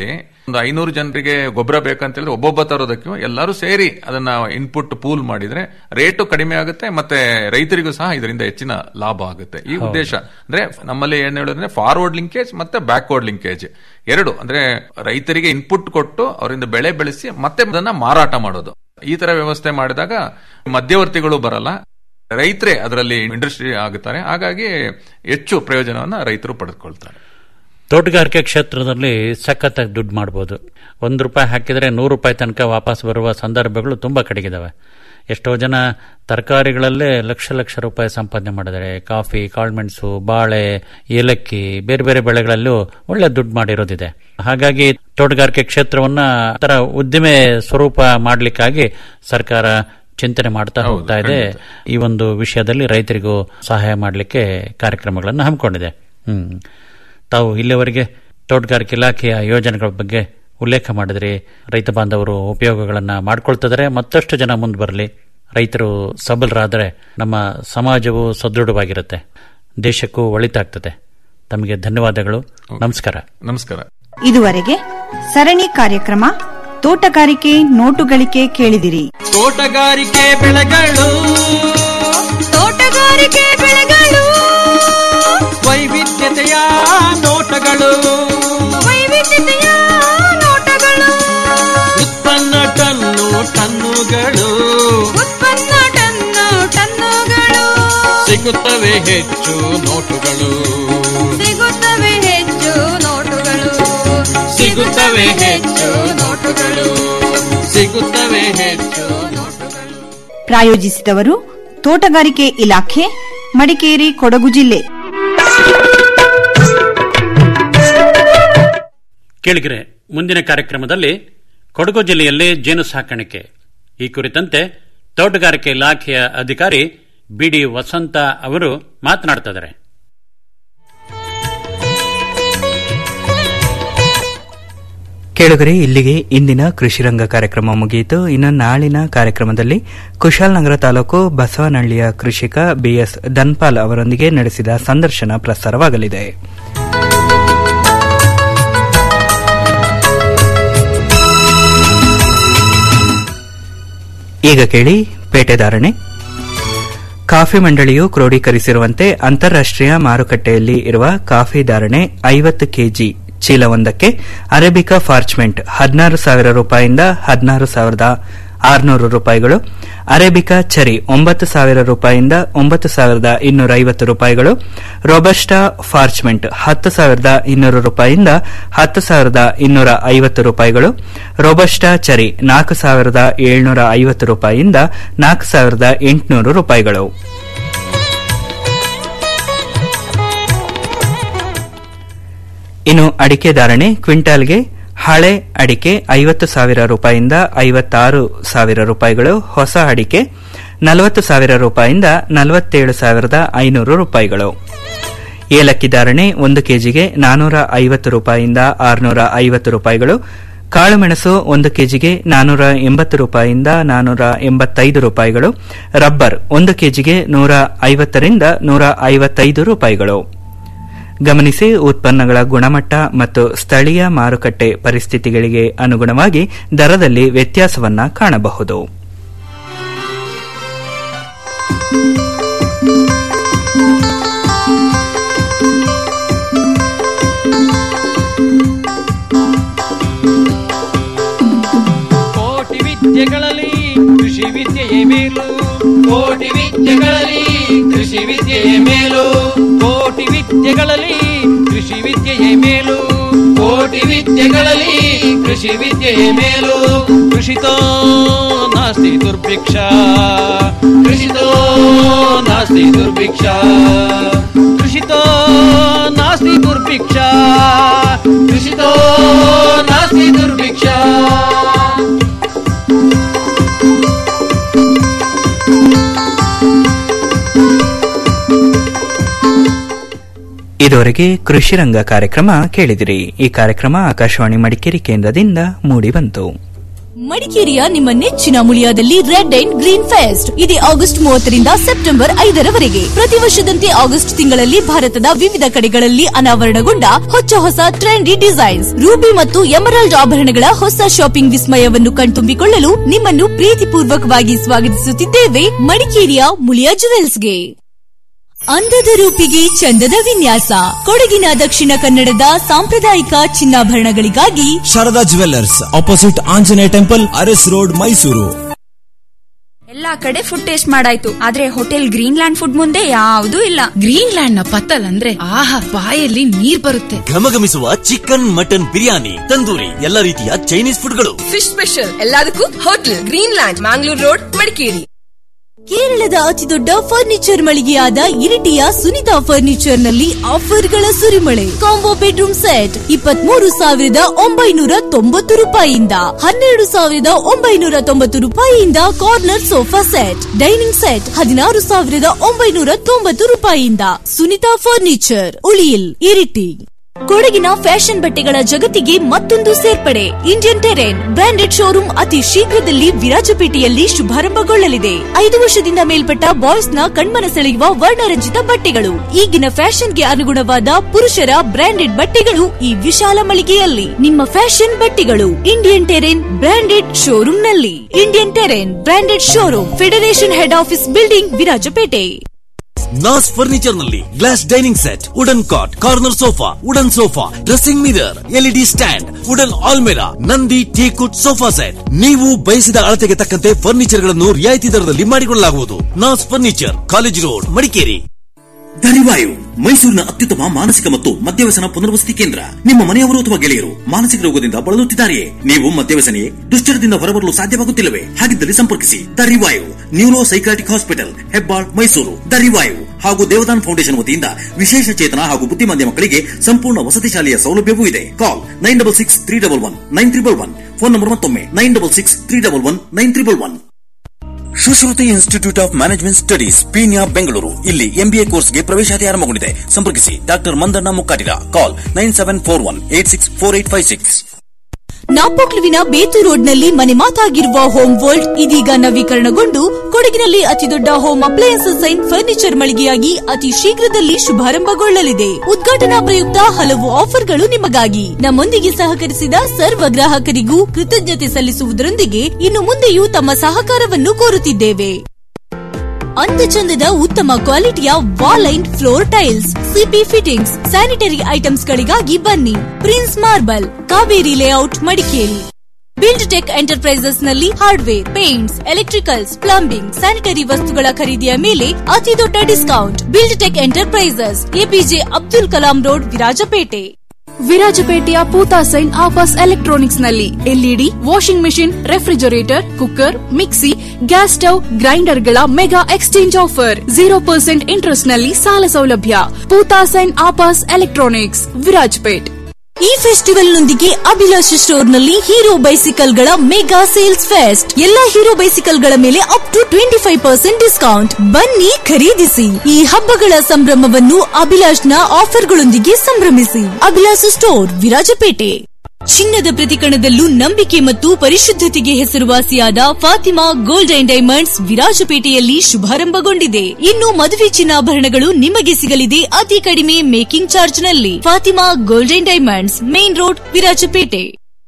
ಒಂದು ಐನೂರು ಜನರಿಗೆ ಗೊಬ್ಬರ ಬೇಕಂತ ಹೇಳಿದ್ರೆ ಒಬ್ಬೊಬ್ಬ ತರೋದಕ್ಕೂ ಎಲ್ಲರೂ ಸೇರಿ ಅದನ್ನ ಇನ್ಪುಟ್ ಪೂಲ್ ಮಾಡಿದ್ರೆ ರೇಟು ಕಡಿಮೆ ಆಗುತ್ತೆ ಮತ್ತೆ ರೈತರಿಗೂ ಸಹ ಇದರಿಂದ ಹೆಚ್ಚಿನ ಲಾಭ ಆಗುತ್ತೆ ಈ ಹೌದು. ಉದ್ದೇಶ ಅಂದ್ರೆ ನಮ್ಮಲ್ಲಿ ಏನ್ ಹೇಳಿದ್ರೆ ಫಾರ್ವರ್ಡ್ ಲಿಂಕೇಜ್ ಮತ್ತೆ ಬ್ಯಾಕ್ವರ್ಡ್ ಲಿಂಕೇಜ್ ಎರಡು ಅಂದ್ರೆ ರೈತರಿಗೆ ಇನ್ಪುಟ್ ಕೊಟ್ಟು ಅವರಿಂದ ಬೆಳೆ ಬೆಳೆಸಿ ಮತ್ತೆ ಅದನ್ನ ಮಾರಾಟ ಮಾಡೋದು ಈ ತರ ವ್ಯವಸ್ಥೆ ಮಾಡಿದಾಗ ಮಧ್ಯವರ್ತಿಗಳು ಬರಲ್ಲ ರೈತರೇ ಅದರಲ್ಲಿ ಇಂಡಸ್ಟ್ರಿ ಆಗುತ್ತಾರೆ ಹಾಗಾಗಿ ಹೆಚ್ಚು ಪ್ರಯೋಜನವನ್ನ ರೈತರು ಪಡೆದುಕೊಳ್ತಾರೆ ತೋಟಗಾರಿಕೆ ಕ್ಷೇತ್ರದಲ್ಲಿ ಸಖತ್ತಾಗಿ ದುಡ್ಡು ಮಾಡ್ಬೋದು ಒಂದು ರೂಪಾಯಿ ಹಾಕಿದರೆ ನೂರು ರೂಪಾಯಿ ತನಕ ವಾಪಸ್ ಬರುವ ಸಂದರ್ಭಗಳು ತುಂಬ ಕಡೆಗಿದ್ದಾವೆ ಎಷ್ಟೋ ಜನ ತರಕಾರಿಗಳಲ್ಲೇ ಲಕ್ಷ ಲಕ್ಷ ರೂಪಾಯಿ ಸಂಪಾದನೆ ಮಾಡಿದ್ದಾರೆ ಕಾಫಿ ಕಾಳುಮೆಣಸು ಬಾಳೆ ಏಲಕ್ಕಿ ಬೇರೆ ಬೇರೆ ಬೆಳೆಗಳಲ್ಲೂ ಒಳ್ಳೆ ದುಡ್ಡು ಮಾಡಿರೋದಿದೆ ಹಾಗಾಗಿ ತೋಟಗಾರಿಕೆ ಕ್ಷೇತ್ರವನ್ನ ತರ ಉದ್ದಿಮೆ ಸ್ವರೂಪ ಮಾಡಲಿಕ್ಕಾಗಿ ಸರ್ಕಾರ ಚಿಂತನೆ ಮಾಡ್ತಾ ಹೋಗ್ತಾ ಇದೆ ಈ ಒಂದು ವಿಷಯದಲ್ಲಿ ರೈತರಿಗೂ ಸಹಾಯ ಮಾಡಲಿಕ್ಕೆ ಕಾರ್ಯಕ್ರಮಗಳನ್ನು ಹಮ್ಮಿಕೊಂಡಿದೆ ಹ್ಮ್ ತಾವು ಇಲ್ಲಿವರೆಗೆ ತೋಟಗಾರಿಕೆ ಇಲಾಖೆಯ ಯೋಜನೆಗಳ ಬಗ್ಗೆ ಉಲ್ಲೇಖ ಮಾಡಿದ್ರಿ ರೈತ ಬಾಂಧವರು ಉಪಯೋಗಗಳನ್ನ ಮಾಡ್ಕೊಳ್ತಿದ್ದಾರೆ ಮತ್ತಷ್ಟು ಜನ ಮುಂದೆ ಬರಲಿ ರೈತರು ಸಬಲರಾದರೆ ನಮ್ಮ ಸಮಾಜವು ಸದೃಢವಾಗಿರುತ್ತೆ ದೇಶಕ್ಕೂ ಒಳಿತಾಗ್ತದೆ ತಮಗೆ ಧನ್ಯವಾದಗಳು ನಮಸ್ಕಾರ ನಮಸ್ಕಾರ ಇದುವರೆಗೆ ಸರಣಿ ಕಾರ್ಯಕ್ರಮ ತೋಟಗಾರಿಕೆ ನೋಟುಗಳಿಕೆ ಕೇಳಿದಿರಿ ತೋಟಗಾರಿಕೆ ಬೆಳೆಗಳು ತೋಟಗಾರಿಕೆ ಬೆಳೆಗಳು ವೈವಿಧ್ಯತೆಯ ನೋಟಗಳು ವೈವಿಧ್ಯತೆಯ ನೋಟಗಳು ಉತ್ಪನ್ನ ಟನ್ನು ಟನ್ನುಗಳು ಉತ್ಪನ್ನ ಟನ್ನು ಟನ್ನುಗಳು ಸಿಗುತ್ತವೆ ಹೆಚ್ಚು ನೋಟುಗಳು ಸಿಗುತ್ತವೆ ಹೆಚ್ಚು ನೋಟುಗಳು ಸಿಗುತ್ತವೆ ಹೆಚ್ಚು ನೋಟುಗಳು ಸಿಗುತ್ತವೆ ಹೆಚ್ಚು ಪ್ರಾಯೋಜಿಸಿದವರು ತೋಟಗಾರಿಕೆ ಇಲಾಖೆ ಮಡಿಕೇರಿ ಕೊಡಗು ಜಿಲ್ಲೆ ಕೇಳಿಗರೆ ಮುಂದಿನ ಕಾರ್ಯಕ್ರಮದಲ್ಲಿ ಕೊಡಗು ಜಿಲ್ಲೆಯಲ್ಲಿ ಜೇನು ಸಾಕಾಣಿಕೆ ಈ ಕುರಿತಂತೆ ತೋಟಗಾರಿಕೆ ಇಲಾಖೆಯ ಅಧಿಕಾರಿ ಬಿಡಿ ವಸಂತ ಅವರು ಮಾತನಾಡ್ತಿದ್ದಾರೆ ಕೇಳುಗರೆ ಇಲ್ಲಿಗೆ ಇಂದಿನ ಕೃಷಿರಂಗ ಕಾರ್ಯಕ್ರಮ ಮುಗಿಯಿತು ಇನ್ನು ನಾಳಿನ ಕಾರ್ಯಕ್ರಮದಲ್ಲಿ ಕುಶಾಲನಗರ ತಾಲೂಕು ಬಸವನಹಳ್ಳಿಯ ಕೃಷಿಕ ಬಿಎಸ್ ಧನ್ಪಾಲ್ ಅವರೊಂದಿಗೆ ನಡೆಸಿದ ಸಂದರ್ಶನ ಪ್ರಸಾರವಾಗಲಿದೆ ಈಗ ಕೇಳಿ ಪೇಟೆದಾರಣೆ ಕಾಫಿ ಮಂಡಳಿಯು ಕ್ರೋಢೀಕರಿಸಿರುವಂತೆ ಅಂತಾರಾಷ್ಟೀಯ ಮಾರುಕಟ್ಟೆಯಲ್ಲಿ ಇರುವ ಕಾಫಿ ಧಾರಣೆ ಐವತ್ತು ಕೆಜಿ ಚೀಲವೊಂದಕ್ಕೆ ಅರೇಬಿಕಾ ಫಾರ್ಚ್ಮೆಂಟ್ ಹದಿನಾರು ಸಾವಿರ ರೂಪಾಯಿಯಿಂದ ಹದಿನಾರು ಸಾವಿರದ ಆರುನೂರು ರೂಪಾಯಿಗಳು ಅರೇಬಿಕಾ ಚರಿ ಒಂಬತ್ತು ಸಾವಿರ ರೂಪಾಯಿಯಿಂದ ಒಂಬತ್ತು ಸಾವಿರದ ಇನ್ನೂರ ಐವತ್ತು ರೂಪಾಯಿಗಳು ರೊಬಸ್ಟಾ ಫಾರ್ಚ್ಮೆಂಟ್ ಹತ್ತು ಸಾವಿರದ ಇನ್ನೂರು ರೂಪಾಯಿಯಿಂದ ಹತ್ತು ಸಾವಿರದ ಇನ್ನೂರ ಐವತ್ತು ರೂಪಾಯಿಗಳು ರೊಬಸ್ಟಾ ಚರಿ ನಾಲ್ಕು ಸಾವಿರದ ಏಳ್ನೂರ ಐವತ್ತು ರೂಪಾಯಿಯಿಂದ ನಾಲ್ಕು ಸಾವಿರದ ಎಂಟುನೂರು ರೂಪಾಯಿಗಳು ಇನ್ನು ಅಡಿಕೆ ಧಾರಣೆ ಕ್ವಿಂಟಾಲ್ಗೆ ಹಳೆ ಅಡಿಕೆ ಐವತ್ತು ಸಾವಿರ ರೂಪಾಯಿಯಿಂದ ಐವತ್ತಾರು ಸಾವಿರ ರೂಪಾಯಿಗಳು ಹೊಸ ಅಡಿಕೆ ನಲವತ್ತು ಸಾವಿರ ರೂಪಾಯಿಯಿಂದ ನಲವತ್ತೇಳು ಸಾವಿರದ ಐನೂರು ರೂಪಾಯಿಗಳು ಏಲಕ್ಕಿ ಧಾರಣೆ ಒಂದು ಕೆಜಿಗೆ ನಾನೂರ ಐವತ್ತು ರೂಪಾಯಿಯಿಂದ ಆರುನೂರ ಐವತ್ತು ರೂಪಾಯಿಗಳು ಕಾಳುಮೆಣಸು ಒಂದು ಕೆಜಿಗೆ ನಾನೂರ ಎಂಬತ್ತು ರೂಪಾಯಿಯಿಂದ ನಾನೂರ ಎಂಬತ್ತೈದು ರೂಪಾಯಿಗಳು ರಬ್ಬರ್ ಒಂದು ಕೆಜಿಗೆ ನೂರ ಐವತ್ತರಿಂದ ನೂರ ಐವತ್ತೈದು ರೂಪಾಯಿಗಳು ಗಮನಿಸಿ ಉತ್ಪನ್ನಗಳ ಗುಣಮಟ್ಟ ಮತ್ತು ಸ್ಥಳೀಯ ಮಾರುಕಟ್ಟೆ ಪರಿಸ್ಥಿತಿಗಳಿಗೆ ಅನುಗುಣವಾಗಿ ದರದಲ್ಲಿ ವ್ಯತ್ಯಾಸವನ್ನ ಕಾಣಬಹುದು ಕೋಟಿ ವಿದ್ಯೆಗಳಲ್ಲಿ ಕೃಷಿ ವಿದ್ಯೆಯೇ ಮೇಲು ಕೋಟಿ ವಿದ್ಯೆಗಳಲ್ಲಿ ಕೃಷಿ ವಿದ್ಯೆಯೇ ಮೇಲು ಕೋಟಿ ವಿದ್ಯೆಗಳಲ್ಲಿ ಕೃಷಿ ವಿದ್ಯೆಯೇ ಮೇಲು ಕೋಟಿ ವಿದ್ಯೆಗಳಲ್ಲಿ ಕೃಷಿ ವಿದ್ಯೆಯೇ ಮೇಲು ಕೃಷಿತೋ ನಾಸ್ತಿ ದುರ್ಭಿಕ್ಷ ಕೃಷಿತೋ ನಾಸ್ತಿ ದುರ್ಭಿಕ್ಷ ಕೃಷಿತೋ ನಾಸ್ತಿ ದುರ್ಭಿಕ್ಷ ಕೃಷಿತೋ ನಾಸ್ತಿ ದುರ್ಭಿಕ್ಷ ಇದುವರೆಗೆ ಕೃಷಿರಂಗ ಕಾರ್ಯಕ್ರಮ ಕೇಳಿದಿರಿ ಈ ಕಾರ್ಯಕ್ರಮ ಆಕಾಶವಾಣಿ ಮಡಿಕೇರಿ ಕೇಂದ್ರದಿಂದ ಮೂಡಿಬಂತು ಮಡಿಕೇರಿಯ ನಿಮ್ಮ ನೆಚ್ಚಿನ ಮುಳಿಯಾದಲ್ಲಿ ರೆಡ್ ಅಂಡ್ ಗ್ರೀನ್ ಫೆಸ್ಟ್ ಇದೆ ಆಗಸ್ಟ್ ಮೂವತ್ತರಿಂದ ಸೆಪ್ಟೆಂಬರ್ ಐದರವರೆಗೆ ಪ್ರತಿ ವರ್ಷದಂತೆ ಆಗಸ್ಟ್ ತಿಂಗಳಲ್ಲಿ ಭಾರತದ ವಿವಿಧ ಕಡೆಗಳಲ್ಲಿ ಅನಾವರಣಗೊಂಡ ಹೊಚ್ಚ ಹೊಸ ಟ್ರೆಂಡಿ ಡಿಸೈನ್ಸ್ ರೂಬಿ ಮತ್ತು ಎಮರಾಲ್ಡ್ ಆಭರಣಗಳ ಹೊಸ ಶಾಪಿಂಗ್ ವಿಸ್ಮಯವನ್ನು ಕಣ್ತುಂಬಿಕೊಳ್ಳಲು ನಿಮ್ಮನ್ನು ಪ್ರೀತಿಪೂರ್ವಕವಾಗಿ ಸ್ವಾಗತಿಸುತ್ತಿದ್ದೇವೆ ಮಡಿಕೇರಿಯ ಮುಳಿಯಾ ಜುವೆಲ್ಸ್ಗೆ ಅಂದದ ರೂಪಿಗೆ ಚಂದದ ವಿನ್ಯಾಸ ಕೊಡಗಿನ ದಕ್ಷಿಣ ಕನ್ನಡದ ಸಾಂಪ್ರದಾಯಿಕ ಚಿನ್ನಾಭರಣಗಳಿಗಾಗಿ Sharada jewellers opposite Anjaneya temple Aras road Mysuru ಎಲ್ಲಾ ಕಡೆ ಫುಡ್ ಟೇಸ್ಟ್ ಮಾಡಾಯ್ತು ಆದ್ರೆ ಹೋಟೆಲ್ ಗ್ರೀನ್ ಲ್ಯಾಂಡ್ ಫುಡ್ ಮುಂದೆ ಯಾವ್ದೂ ಇಲ್ಲ ಗ್ರೀನ್ ಲ್ಯಾಂಡ್ ನ ಪತ್ತಲ್ ಅಂದ್ರೆ ಆಹಾ ಬಾಯಲ್ಲಿ ನೀರ್ ಬರುತ್ತೆ ಘಮಘಮಿಸುವ ಚಿಕನ್ ಮಟನ್ ಬಿರಿಯಾನಿ ತಂದೂರಿ ಎಲ್ಲ ರೀತಿಯ ಚೈನೀಸ್ ಫುಡ್ಗಳು ಫಿಶ್ ಸ್ಪೆಷಲ್ ಎಲ್ಲದಕ್ಕೂ hotel green land Mangalore road Madikeri ಕೇರಳದ ಅತಿದೊಡ್ಡ ಫರ್ನಿಚರ್ ಮಳಿಗೆಯಾದ ಇರಿಟಿಯ ಸುನಿತಾ ಫರ್ನಿಚರ್ ನಲ್ಲಿ ಆಫರ್ಗಳ ಸುರಿಮಳೆ ಕಾಂಬೋ ಬೆಡ್ರೂಮ್ ಸೆಟ್ ಇಪ್ಪತ್ಮೂರು ಸಾವಿರದ ಒಂಬೈನೂರ ತೊಂಬತ್ತು ರೂಪಾಯಿಯಿಂದ ಹನ್ನೆರಡು ಸಾವಿರದ ಒಂಬೈನೂರ ತೊಂಬತ್ತು ರೂಪಾಯಿಯಿಂದ corner sofa set dining set ಹದಿನಾರು ಸಾವಿರದ ಒಂಬೈನೂರ ತೊಂಬತ್ತು ರೂಪಾಯಿಯಿಂದ ಸುನಿತಾ ಫರ್ನಿಚರ್ ಉಳಿಯಿಲ್ ಇರಿಟಿ ಕೊಡಗಿನ ಫ್ಯಾಷನ್ ಬಟ್ಟೆಗಳ ಜಗತ್ತಿಗೆ ಮತ್ತೊಂದು ಸೇರ್ಪಡೆ ಇಂಡಿಯನ್ ಟೆರೆನ್ ಬ್ರಾಂಡೆಡ್ ಶೋರೂಮ್ ಅತಿ ಶೀಘ್ರದಲ್ಲಿ ವಿರಾಜಪೇಟೆಯಲ್ಲಿ ಶುಭಾರಂಭಗೊಳ್ಳಲಿದೆ ಐದು ವರ್ಷದಿಂದ ಮೇಲ್ಪಟ್ಟ ಬಾಯ್ಸ್ ನ ಕಣ್ಮನ ಸೆಳೆಯುವ ವರ್ಣರಂಜಿತ ಬಟ್ಟೆಗಳು ಈಗಿನ ಫ್ಯಾಷನ್ಗೆ ಅನುಗುಣವಾದ ಪುರುಷರ ಬ್ರಾಂಡೆಡ್ ಬಟ್ಟೆಗಳು ಈ ವಿಶಾಲ ಮಳಿಗೆಯಲ್ಲಿ ನಿಮ್ಮ ಫ್ಯಾಷನ್ ಬಟ್ಟೆಗಳು ಇಂಡಿಯನ್ ಟೆರೆನ್ ಬ್ರಾಂಡೆಡ್ ಶೋರೂಮ್ ನಲ್ಲಿ Indian terrain branded showroom federation head office building Virajpet Naz furniture ನಲ್ಲಿ glass dining set wooden cot corner sofa wooden sofa dressing mirror LED stand wooden ಆಲ್ಮೆರಾ ನಂದಿ ಟೀಕುಟ್ ಸೋಫಾ ಸೆಟ್ ನೀವು ಬಯಸಿದ ಅಳತೆಗೆ ತಕ್ಕಂತೆ furniture ಗಳನ್ನು ರಿಯಾಯಿತಿ ದರದಲ್ಲಿ ಮಾಡಿಕೊಳ್ಳಲಾಗುವುದು Naz furniture college road Madikeri ದರಿವಾಯು ಮೈಸೂರಿನ ಅತ್ಯುತ್ತಮ ಮಾನಸಿಕ ಮತ್ತು ಮದ್ಯವ್ಯಸನ ಪುನರ್ವಸತಿ ಕೇಂದ್ರ ನಿಮ್ಮ ಮನೆಯವರು ಅಥವಾ ಗೆಳೆಯರು ಮಾನಸಿಕ ರೋಗದಿಂದ ಬಳಲುತ್ತಿದ್ದಾರೆಯೇ ನೀವು ಮದ್ಯವ್ಯಸನೆಯೇ ದುಶ್ಚರದಿಂದ ಹೊರಬರಲು ಸಾಧ್ಯವಾಗುತ್ತಿಲ್ಲವೇ ಹಾಗಿದ್ದಲ್ಲಿ ಸಂಪರ್ಕಿಸಿ ದರಿವಾಯು neuro psychiatric hospital Hebbal Mysuru ದರಿವಾಯು ಹಾಗೂ ದೇವದಾನ್ ಫೌಂಡೇಶನ್ ವತಿಯಿಂದ ವಿಶೇಷ ಚೇತನ ಹಾಗೂ ಬುದ್ಧಿಮಾಂದ್ಯ ಮಕ್ಕಳಿಗೆ ಸಂಪೂರ್ಣ ವಸತಿ ಶಾಲೆಯ ಸೌಲಭ್ಯವೂ ಇದೆ call nine double six three double one nine triple one phone number ಮತ್ತೊಮ್ಮೆ nine double six three double one nine triple one Sushruti institute of management studies Peenya Bengaluru ಇಲ್ಲಿ ಎಂಬಿಎ ಕೋರ್ಸ್ಗೆ ಪ್ರವೇಶಾತಿ ಆರಂಭಗೊಂಡಿದೆ ಸಂಪರ್ಕಿಸಿ doctor Mandanna Mukkatira call nine seven four one eight six four eight five six ನಾಪೋಕ್ಲುವಿನ ಬೇತು ರೋಡ್ನಲ್ಲಿ ಮನೆ ಮಾತಾಗಿರುವ ಹೋಮ್ ವರ್ಲ್ಡ್ ಇದೀಗ ನವೀಕರಣಗೊಂಡು ಕೊಡಗಿನಲ್ಲಿ ಅತಿದೊಡ್ಡ ಹೋಮ್ ಅಪ್ಲಯನ್ಸಸ್ ಅಂಡ್ ಫರ್ನಿಚರ್ ಮಳಿಗೆಯಾಗಿ ಅತಿ ಶೀಘ್ರದಲ್ಲಿ ಶುಭಾರಂಭಗೊಳ್ಳಲಿದೆ ಉದ್ಘಾಟನಾ ಪ್ರಯುಕ್ತ ಹಲವು ಆಫರ್ಗಳು ನಿಮಗಾಗಿ ನಮ್ಮೊಂದಿಗೆ ಸಹಕರಿಸಿದ ಸರ್ವ ಗ್ರಾಹಕರಿಗೂ ಕೃತಜ್ಞತೆ ಸಲ್ಲಿಸುವುದರೊಂದಿಗೆ ಇನ್ನು ಮುಂದೆಯೂ ತಮ್ಮ ಸಹಕಾರವನ್ನು ಕೋರುತ್ತಿದ್ದೇವೆ ಅಂತಚಂದದ ಉತ್ತಮ ಕ್ವಾಲಿಟಿಯ wall and floor tiles CP fittings sanitary items ಗಳಿಗಾಗಿ ಬನ್ನಿ prince marble Kaveri layout Madikeri build tech enterprises ನಲ್ಲಿ hardware paints electricals plumbing sanitary ವಸ್ತುಗಳ ಖರೀದಿಯ ಮೇಲೆ ಅತಿ ದೊಡ್ಡ discount build tech enterprises APJ Abdul Kalam road Virajpet ವಿರಾಜಪೇಟೆಯ ಪೂತಾಸೈನ್ ಆಫಾಸ್ ಎಲೆಕ್ಟ್ರಾನಿಕ್ಸ್ ನಲ್ಲಿ LED washing machine refrigerator cooker mixie gas stove grinder ಗಳ mega exchange offer zero percent interest ನಲ್ಲಿ ಸಾಲ ಸೌಲಭ್ಯ ಪೂತಾಸೈನ್ ಆಪಾಸ್ ಎಲೆಕ್ಟ್ರಾನಿಕ್ಸ್ ವಿರಾಜಪೇಟ್ ಈ ಫೆಸ್ಟಿವಲ್ ನೊಂದಿಗೆ ಅಭಿಲಾಷ್ ಸ್ಟೋರ್ ನಲ್ಲಿ ಹೀರೋ ಬೈಸಿಕಲ್ ಗಳ ಮೆಗಾ ಸೇಲ್ಸ್ ಫೆಸ್ಟ್ ಎಲ್ಲಾ ಹೀರೋ ಬೈಸಿಕಲ್ ಗಳ ಮೇಲೆ up to twenty five percent discount ಬನ್ನಿ ಖರೀದಿಸಿ ಈ ಹಬ್ಬಗಳ ಸಂಭ್ರಮವನ್ನು ಅಭಿಲಾಷ್ ನ ಆಫರ್ಗಳೊಂದಿಗೆ ಸಂಭ್ರಮಿಸಿ ಅಭಿಲಾಷ್ ಸ್ಟೋರ್ ವಿರಾಜಪೇಟೆ ಚಿನ್ನದ ಪ್ರತಿಕರಣದಲ್ಲೂ ನಂಬಿಕೆ ಮತ್ತು ಪರಿಶುದ್ಧತೆಗೆ ಹೆಸರುವಾಸಿಯಾದ ಫಾತಿಮಾ ಗೋಲ್ಡ್ ಅಂಡ್ ಡೈಮಂಡ್ಸ್ ವಿರಾಜಪೇಟೆಯಲ್ಲಿ ಶುಭಾರಂಭಗೊಂಡಿದೆ ಇನ್ನು ಮದುವೆ ಚಿನ್ನಾಭರಣಗಳು ನಿಮಗೆ ಸಿಗಲಿದೆ ಅತಿ ಕಡಿಮೆ ಮೇಕಿಂಗ್ ಚಾರ್ಜ್ ನಲ್ಲಿ Fatima gold and diamonds main road Virajpet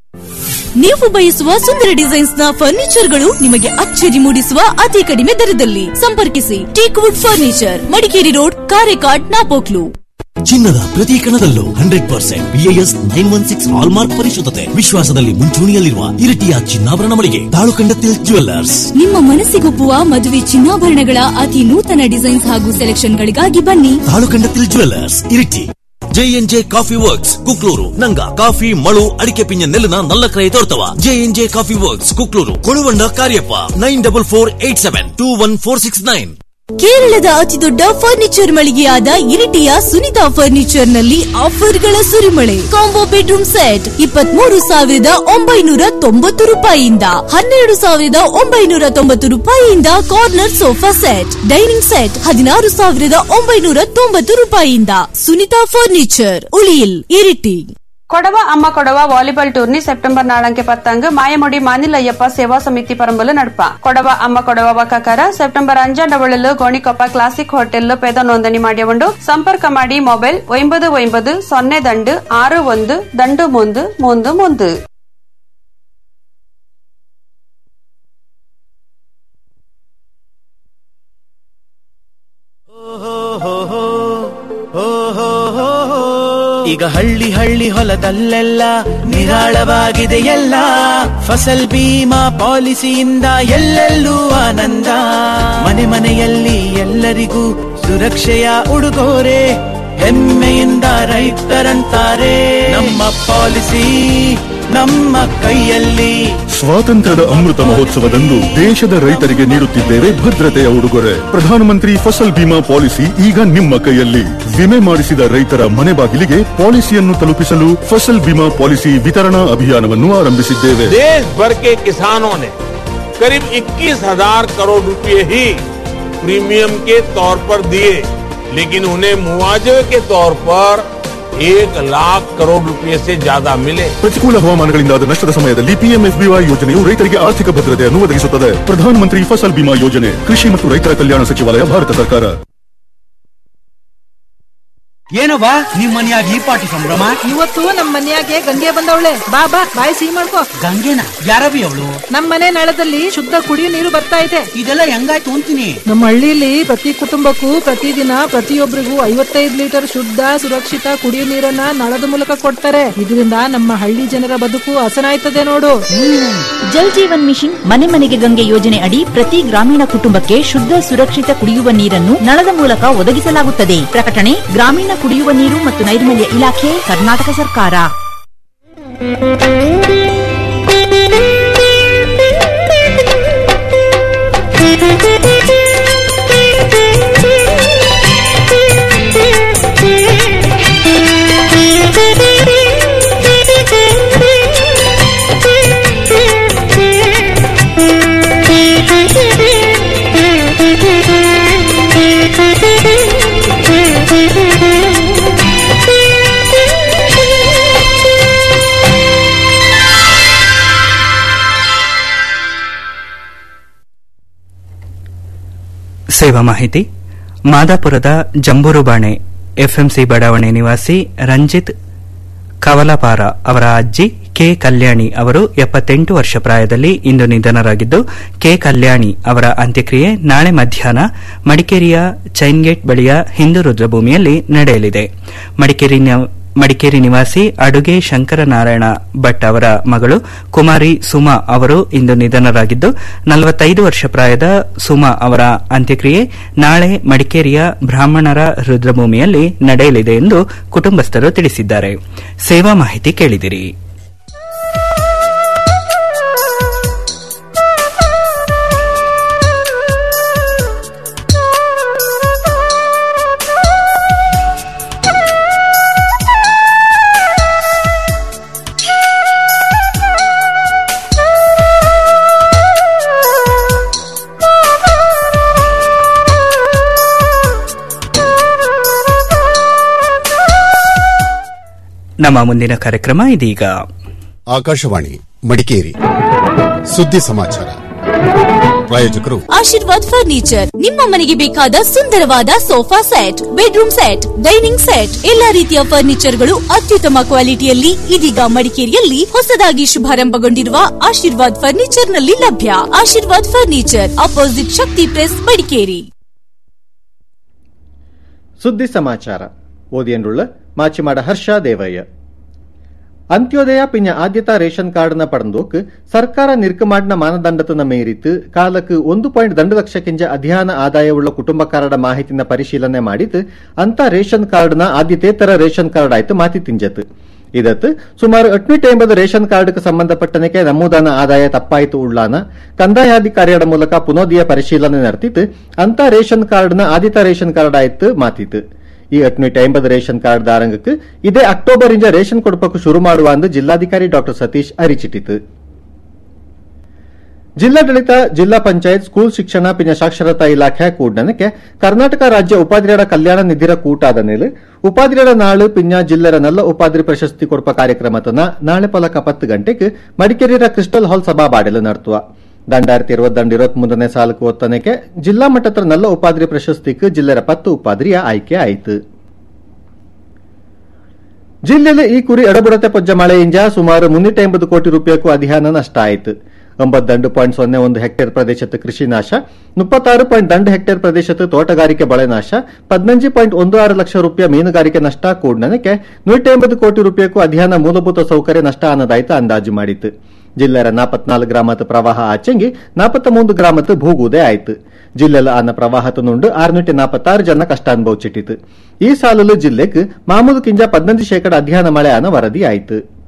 ನೀವು ಬಯಸುವ ಸುಂದರ ಡಿಸೈನ್ಸ್ ನ ಫರ್ನಿಚರ್ಗಳು ನಿಮಗೆ ಅಚ್ಚರಿ ಮೂಡಿಸುವ ಅತಿ ಕಡಿಮೆ ದರದಲ್ಲಿ ಸಂಪರ್ಕಿಸಿ teakwood furniture Madikeri road Karekad Napoklu ಚಿನ್ನದ ಪ್ರತಿ ಕಣದಲ್ಲೂ hundred percent BIS nine one six hallmark ಪರಿಶುದ್ಧತೆ ವಿಶ್ವಾಸದಲ್ಲಿ ಮುಂಚೂಣಿಯಲ್ಲಿರುವ ಇರಿಟಿಯ ಚಿನ್ನಾಭರಣ ಮಳಿಗೆ ತಾಳುಕಂಡತಿಲ್ ಜುವೆಲ್ಲರ್ಸ್ ನಿಮ್ಮ ಮನಸ್ಸಿಗೊಪ್ಪುವ ಮದುವೆ ಚಿನ್ನಾಭರಣಗಳ ಅತಿ ನೂತನ ಡಿಸೈನ್ಸ್ ಹಾಗೂ ಸೆಲೆಕ್ಷನ್ಗಳಿಗಾಗಿ ಬನ್ನಿ ತಾಳುಕಂಡತಿಲ್ jewellers Iritty JNJ coffee works Kukloor ನಂಗ ಕಾಫಿ ಮಳು ಅಡಿಕೆ ಪಿಂಜ ನೆಲ್ಲಿನ ನಲ್ಲ ಕ್ರಯ ತೋರ್ತವ JNJ coffee works Kukloor Koluvanda Kariappa nine double four eight seven two one four six nine ಕೇರಳದ ಅತಿದೊಡ್ಡ ಫರ್ನಿಚರ್ ಮಳಿಗೆಯಾದ ಇರಿಟಿಯ ಸುನಿತಾ ಫರ್ನಿಚರ್ ನಲ್ಲಿ ಆಫರ್ಗಳ ಸುರಿಮಳೆ ಕಾಂಬೋ ಬೆಡ್ರೂಮ್ ಸೆಟ್ ಇಪ್ಪತ್ಮೂರು ಸಾವಿರದ ಒಂಬೈನೂರ ತೊಂಬತ್ತು ರೂಪಾಯಿಯಿಂದ ಹನ್ನೆರಡು ಸಾವಿರದ ಒಂಬೈನೂರ ತೊಂಬತ್ತು ರೂಪಾಯಿಯಿಂದ corner sofa set dining set ಹದಿನಾರು ಸಾವಿರದ ಒಂಬೈನೂರ ತೊಂಬತ್ತು ರೂಪಾಯಿಯಿಂದ ಸುನಿತಾ ಫರ್ನಿಚರ್ ಉಳಿಯಿಲ್ ಇರಿಟಿ ಕೊಡವ ಅಮ್ಮ ಕೊಡವ ವಾಲಿಬಾಲ್ ಟೂರ್ನಿ ಸೆಪ್ಟೆಂಬರ್ ನಾಳಂಕೆ ಪತ್ತಂಗ್ ಮಾಯಮೊಡಿ ಮಾನಿಲಯ್ಯಪ್ಪ ಸೇವಾ ಸಮಿತಿ ಪರಂಬಲು ನಡಪ ಕೊಡವ ಅಮ್ಮ ಕೊಡವ ವಕಾಕಾರ ಸೆಪ್ಟೆಂಬರ್ ಅಂಜಂಡವಳಲು ಗೋಣಿಕೊಪ್ಪ ಕ್ಲಾಸಿಕ್ ಹೋಟೆಲ್ ಪೇದ ನೋಂದಣಿ ಮಾಡಿಕೊಂಡು ಸಂಪರ್ಕ ಮಾಡಿ ಮೊಬೈಲ್ ಒಂಬದು ಒಂಬದು ಸೊನ್ನೆ ದಂಡು ಆರು ಒಂದು ದಂಡು ಮುಂದು ಮುಂದು ಮುಂದು ಈಗ ಹಳ್ಳಿ ಹಳ್ಳಿ ಹೊಲದಲ್ಲೆಲ್ಲ ನಿರಾಳವಾಗಿದೆ ಎಲ್ಲ ಫಸಲ್ ಬೀಮಾ ಪಾಲಿಸಿಯಿಂದ ಎಲ್ಲೆಲ್ಲೂ ಆನಂದ ಮನೆ ಮನೆಯಲ್ಲಿ ಎಲ್ಲರಿಗೂ ಸುರಕ್ಷೆಯ ಉಡುಗೊರೆ ಹೆಮ್ಮೆಯಿಂದ ರೈತರಂತಾರೆ ನಮ್ಮ ಪಾಲಿಸಿ ನಮ್ಮ ಕೈಯಲ್ಲಿ ಸ್ವಾತಂತ್ರ್ಯದ ಅಮೃತ ಮಹೋತ್ಸವದಂದು ದೇಶದ ರೈತರಿಗೆ ನೀಡುತ್ತಿದ್ದೇವೆ ಭದ್ರತೆಯ ಉಡುಗೊರೆ ಪ್ರಧಾನಮಂತ್ರಿ ಫಸಲ್ ಬಿಮಾ ಪಾಲಿಸಿ ಈಗ ನಿಮ್ಮ ಕೈಯಲ್ಲಿ ವಿಮೆ ಮಾಡಿಸಿದ ರೈತರ ಮನೆ ಬಾಗಿಲಿಗೆ ಪಾಲಿಸಿಯನ್ನು ತಲುಪಿಸಲು ಫಸಲ್ ಬಿಮಾ ಪಾಲಿಸಿ ವಿತರಣಾ ಅಭಿಯಾನವನ್ನು ಆರಂಭಿಸಿದ್ದೇವೆ देश भर के किसानों ने करीब 21,000 करोड़ रुपए ही प्रीमियम के तौर पर दिए लेकिन उन्हें मुआवजे के तौर पर एक लाख करोड़ रुपए से ज्यादा मिले ಪ್ರತಿಕೂಲ ಹವಾಮಾನಗಳಿಂದಾದ ನಷ್ಟದ ಸಮಯದಲ್ಲಿ ಪಿಎಂಎಫ್ಬಿವೈ ಯೋಜನೆಯು ರೈತರಿಗೆ ಆರ್ಥಿಕ ಭದ್ರತೆಯನ್ನು ಒದಗಿಸುತ್ತದೆ ಪ್ರಧಾನಮಂತ್ರಿ ಫಸಲ್ ಬಿಮಾ ಯೋಜನೆ ಕೃಷಿ ಮತ್ತು ರೈತರ ಕಲ್ಯಾಣ ಸಚಿವಾಲಯ ಭಾರತ ಸರ್ಕಾರ ಏನವ್ವ ನಿಮ್ ಮನ್ಯಾಗ ಈ ಪಾಟಿ ಸಂಭ್ರಮ ಇವತ್ತು ನಮ್ ಮನ್ಯಾಗೆ ಗಂಗೆ ಬಂದವಳೆ ಬಾ ಬಾ ಬಾಯಿ ಸಿಹಿ ಮಾಡ್ಕೋ ಗಂಗೆನ ಯಾರವಿ ಅವಳು ನಮ್ ಮನೆ ನಳದಲ್ಲಿ ಶುದ್ಧ ಕುಡಿಯೋ ನೀರು ಬರ್ತಾ ಇದೆ ಇದೆಲ್ಲ ಹೆಂಗಾಯ್ತು ಅಂತೀನಿ ನಮ್ಮ ಹಳ್ಳಿಲಿ ಪ್ರತಿ ಕುಟುಂಬಕ್ಕೂ ಪ್ರತಿದಿನ ಪ್ರತಿಯೊಬ್ಬರಿಗೂ ಐವತ್ತೈದು ಲೀಟರ್ ಶುದ್ಧ ಸುರಕ್ಷಿತ ಕುಡಿಯೋ ನೀರನ್ನ ನಳದ ಮೂಲಕ ಕೊಡ್ತಾರೆ ಇದರಿಂದ ನಮ್ಮ ಹಳ್ಳಿ ಜನರ ಬದುಕು ಹಸನಾಯ್ತದೆ ನೋಡು ಜಲ್ ಜೀವನ್ ಮಿಷನ್ ಮನೆ ಮನೆಗೆ ಗಂಗೆ ಯೋಜನೆ ಅಡಿ ಪ್ರತಿ ಗ್ರಾಮೀಣ ಕುಟುಂಬಕ್ಕೆ ಶುದ್ಧ ಸುರಕ್ಷಿತ ಕುಡಿಯುವ ನೀರನ್ನು ನಳದ ಮೂಲಕ ಒದಗಿಸಲಾಗುತ್ತದೆ ಪ್ರಕಟಣೆ ಗ್ರಾಮೀಣ ಕುಡಿಯುವ ನೀರು ಮತ್ತು ನೈರ್ಮಲ್ಯ ಇಲಾಖೆ ಕರ್ನಾಟಕ ಸರ್ಕಾರ ಸೇವಾ ಮಾಹಿತಿ ಮಾದಾಪುರದ ಜಂಬೂರುಬಾಣೆ ಎಫ್ಎಂಸಿ ಬಡಾವಣೆ ನಿವಾಸಿ ರಂಜಿತ್ ಕವಲಪಾರ ಅವರ ಅಜ್ಜಿ ಕೆ ಕಲ್ಯಾಣಿ ಅವರು ಎಪ್ಪತ್ತೆಂಟು ವರ್ಷ ಪ್ರಾಯದಲ್ಲಿ ಇಂದು ನಿಧನರಾಗಿದ್ದು ಕೆ ಕಲ್ಯಾಣಿ ಅವರ ಅಂತ್ಯಕ್ರಿಯೆ ನಾಳೆ ಮಧ್ಯಾಹ್ನ ಮಡಿಕೇರಿಯ ಚೈನ್ಗೇಟ್ ಬಳಿಯ ಹಿಂದೂ ರುದ್ರಭೂಮಿಯಲ್ಲಿ ನಡೆಯಲಿದೆ ಮಡಿಕೇರಿ ಮಡಿಕೇರಿ ನಿವಾಸಿ ಅಡುಗೆ ಶಂಕರನಾರಾಯಣ ಭಟ್ ಅವರ ಮಗಳು ಕುಮಾರಿ ಸುಮಾ ಅವರು ಇಂದು ನಿಧನರಾಗಿದ್ದು ನಲವತ್ತೈದು ವರ್ಷ ಪ್ರಾಯದ ಸುಮಾ ಅವರ ಅಂತ್ಯಕ್ರಿಯೆ ನಾಳೆ ಮಡಿಕೇರಿಯ ಬ್ರಾಹ್ಮಣರ ರುದ್ರಭೂಮಿಯಲ್ಲಿ ನಡೆಯಲಿದೆ ಎಂದು ಕುಟುಂಬಸ್ಥರು ತಿಳಿಸಿದ್ದಾರೆ ಸೇವಾ ಮಾಹಿತಿ ಕೇಳಿದಿರಿ ನಮ್ಮ ಮುಂದಿನ ಕಾರ್ಯಕ್ರಮ ಇದೀಗ ಆಕಾಶವಾಣಿ ಮಡಿಕೇರಿ ಸುದ್ದಿ ಸಮಾಚಾರ ಪ್ರಾಯೋಜಕರು ಆಶೀರ್ವಾದ್ ಫರ್ನಿಚರ್ ನಿಮ್ಮ ಮನೆಗೆ ಬೇಕಾದ ಸುಂದರವಾದ sofa set bedroom set dining set ಎಲ್ಲಾ ರೀತಿಯ ಫರ್ನಿಚರ್ಗಳು ಅತ್ಯುತ್ತಮ ಕ್ವಾಲಿಟಿಯಲ್ಲಿ ಇದೀಗ ಮಡಿಕೇರಿಯಲ್ಲಿ ಹೊಸದಾಗಿ ಶುಭಾರಂಭಗೊಂಡಿರುವ ಆಶೀರ್ವಾದ್ ಫರ್ನಿಚರ್ ನಲ್ಲಿ ಲಭ್ಯ Ashirvad furniture opposite Shakti press Madikeri ಸುದ್ದಿ ಸಮಾಚಾರ ಓದಿಯನ್ರುಳ್ಳ ಮಾಚಿಮಾಡ ಹರ್ಷ ದೇವಯ್ಯ ಅಂತ್ಯೋದಯ ಪಿಂಜ ಆದ್ಯತಾ ರೇಷನ್ ಕಾರ್ಡ್ನ ಪಡೆದೋಕ್ ಸರ್ಕಾರ ನಿರ್ಕಮಾಡ್ನ ಮಾನದಂಡತನ ಮೀರಿತು ಕಾಲಕ್ಕೆ ಒಂದು ಪಾಯಿಂಟ್ ದಂಡು ಲಕ್ಷಕ್ಕಿಂತ ಅಧಿಯಾನ ಆದಾಯವುಳ್ಳ ಕುಟುಂಬಕಾರರ ಮಾಹಿತಿನ ಪರಿಶೀಲನೆ ಮಾಡಿತು ಅಂತ ರೇಷನ್ ಕಾರ್ಡ್ನ ಆದ್ಯತೇತರ ರೇಷನ್ ಕಾರ್ಡ್ ಆಯ್ತು ಮಾತಿ ತಿಂಜತ್ ಇದತ್ತು ಸುಮಾರು ಎಟ್ನೂറ്റി ಐಂಬತ್ತು ರೇಷನ್ ಕಾರ್ಡ್ಗೆ ಸಂಬಂಧಪಟ್ಟನಕ್ಕೆ ನಮೂದಾನ ಆದಾಯ ತಪ್ಪಾಯಿತು ಉಳ್ಳಾನ ಕಂದಾಯಾಧಿಕಾರಿಯರ ಮೂಲಕ ಪುನೋದಿಯ ಪರಿಶೀಲನೆ ನಡೆತಿತ್ತು ಅಂತ ರೇಷನ್ ಕಾರ್ಡ್ನ ಆದಿತ ರೇಷನ್ ಕಾರ್ಡ್ ಆಯ್ತು ಮಾತಿತ್ತು ಈ ಎಟ್ನೂറ്റി ಐಂಬತ್ತು ರೇಷನ್ ಕಾರ್ಡ್ ದಾರಂಗಕ್ಕೆ ಇದೇ ಅಕ್ಟೋಬರ್ ಇಂದ ರೇಷನ್ ಕೊಡಪಕ್ಕೆ ಶುರು ಮಾಡುವ ಎಂದು ಜಿಲ್ಲಾಧಿಕಾರಿ ಡಾಕ್ಟರ್ ಸತೀಶ್ ಅರಿಚಿಟ್ಟಿತು ಜಿಲ್ಲಾಡಳಿತ ಜಿಲ್ಲಾ ಪಂಚಾಯತ್ ಸ್ಕೂಲ್ ಶಿಕ್ಷಣ ಪಿನ ಸಾಕ್ಷರತಾ ಇಲಾಖೆ ಕೂಡ್ನನಕ್ಕೆ ಕರ್ನಾಟಕ ರಾಜ್ಯ ಉಪಾಧ್ಯಾಯರ ಕಲ್ಯಾಣ ನಿಧಿರ ಕೂಟಾದ ಮೇಲೆ ಉಪಾಧ್ಯಾಯರ ನಾಳು ಪಿಂಜ ಜಿಲ್ಲೆರ ನಲ್ಲ ಉಪಾಧ್ರಿ ಪ್ರಶಸ್ತಿ ಕೊಡುಪ ಕಾರ್ಯಕ್ರಮತನ ನಾಳೆ ಪಲಕ ಪತ್ತು ಗಂಟೆಗೆ ಮಡಿಕೇರಿಯ ಕ್ರಿಸ್ಟಲ್ ಹಾಲ್ ಸಭಾ ಬಾಡೆಲು ನಡ್ತುವ രണ്ടായിരത്തി ഇരുപത്തിരണ്ട് ഇരുപത്തിമൂന്നನೇ ಸಾಲಕ್ಕೆ ಒತ್ತನಕ್ಕೆ ಜಿಲ್ಲಾ ಮಟ್ಟದ ನಲ್ಲ ಉಪಾಧ್ರಿ ಪ್ರಶಸ್ತಿക്ക് ಜಿಲ್ಲೆರ ಪತ್ತು ಉಪಾಧ್ರಿಯ ಆಯ್ಕೆ ಆಯಿತು ಜಿಲ್ಲೆಯಲ್ಲಿ ಈ ಕುರಿ ಎಡಬುಡತೆ ಪೊಜ್ಜ ಮಳೆಯಿಂದ ಸುಮಾರು ಮುನ್ನೂറ്റി ಐಂಬತ್ತು ಕೋಟಿ ರೂಪಾಯಿಗೂ ಅಧಿಹಾನ ನಷ್ಟ ಆಯಿತು ಒಂಬತ್ತಂಡು ಪಾಯಿಂಟ್ ಸೊನ್ನೆ ಒಂದು ಹೆಕ್ಟೇರ್ ಪ್ರದೇಶದ ಕೃಷಿ ನಾಶ ಮುಪ್ಪತ್ತಾರು ಪಾಯಿಂಟ್ ದಂಡು ಹೆಕ್ಟೇರ್ ಪ್ರದೇಶದ ತೋಟಗಾರಿಕೆ ಬೆಳೆ ನಾಶ ಪದ್ನಂಜು ಪಾಯಿಂಟ್ ಒಂದು ಆರು ಲಕ್ಷ ರೂಪಾಯಿ ಮೀನುಗಾರಿಕೆ ನಷ್ಟ ಕೂಡ್ನನಕ್ಕೆ ನೂറ്റി ಐಂಬತ್ತು ಕೋಟಿ ರೂಪಾಯಿಗೂ ಅಧಿಹಾನ ಮೂಲಭೂತ ಸೌಕರ್ಯ ನಷ್ಟ ಅನ್ನದಾಯ್ತು ಅಂದಾಜು ಮಾಡಿತು ಜಿಲ್ಲೆರ ನಾಪತ್ನಾಲ್ಕು ಗ್ರಾಮದ ಪ್ರವಾಹ ಆಚೆಂಗಿ ನಾಪತ್ತ ಮೂಂದು ಗ್ರಾಮದ ಭೂಗೂದೆ ಆಯ್ತು ಜಿಲ್ಲೆಲ ಆನ ಪ್ರವಾಹತನುಂಡು ಆರ್ನೂറ്റി ನಾಪತ್ತಾರು ಜನ ಕಷ್ಟ ಅನುಭವಿಸಿಟ್ಟಿತು ಈ ಸಾಲಲು ಜಿಲ್ಲೆಗೆ ಮಾಮೂಲು ಕಿಂಜ ಪದ್ನಂಜು ಶೇಕಡ ಅಧ್ಯಯನ ಮಳೆ ಆನ ವರದಿ ಆಯಿತು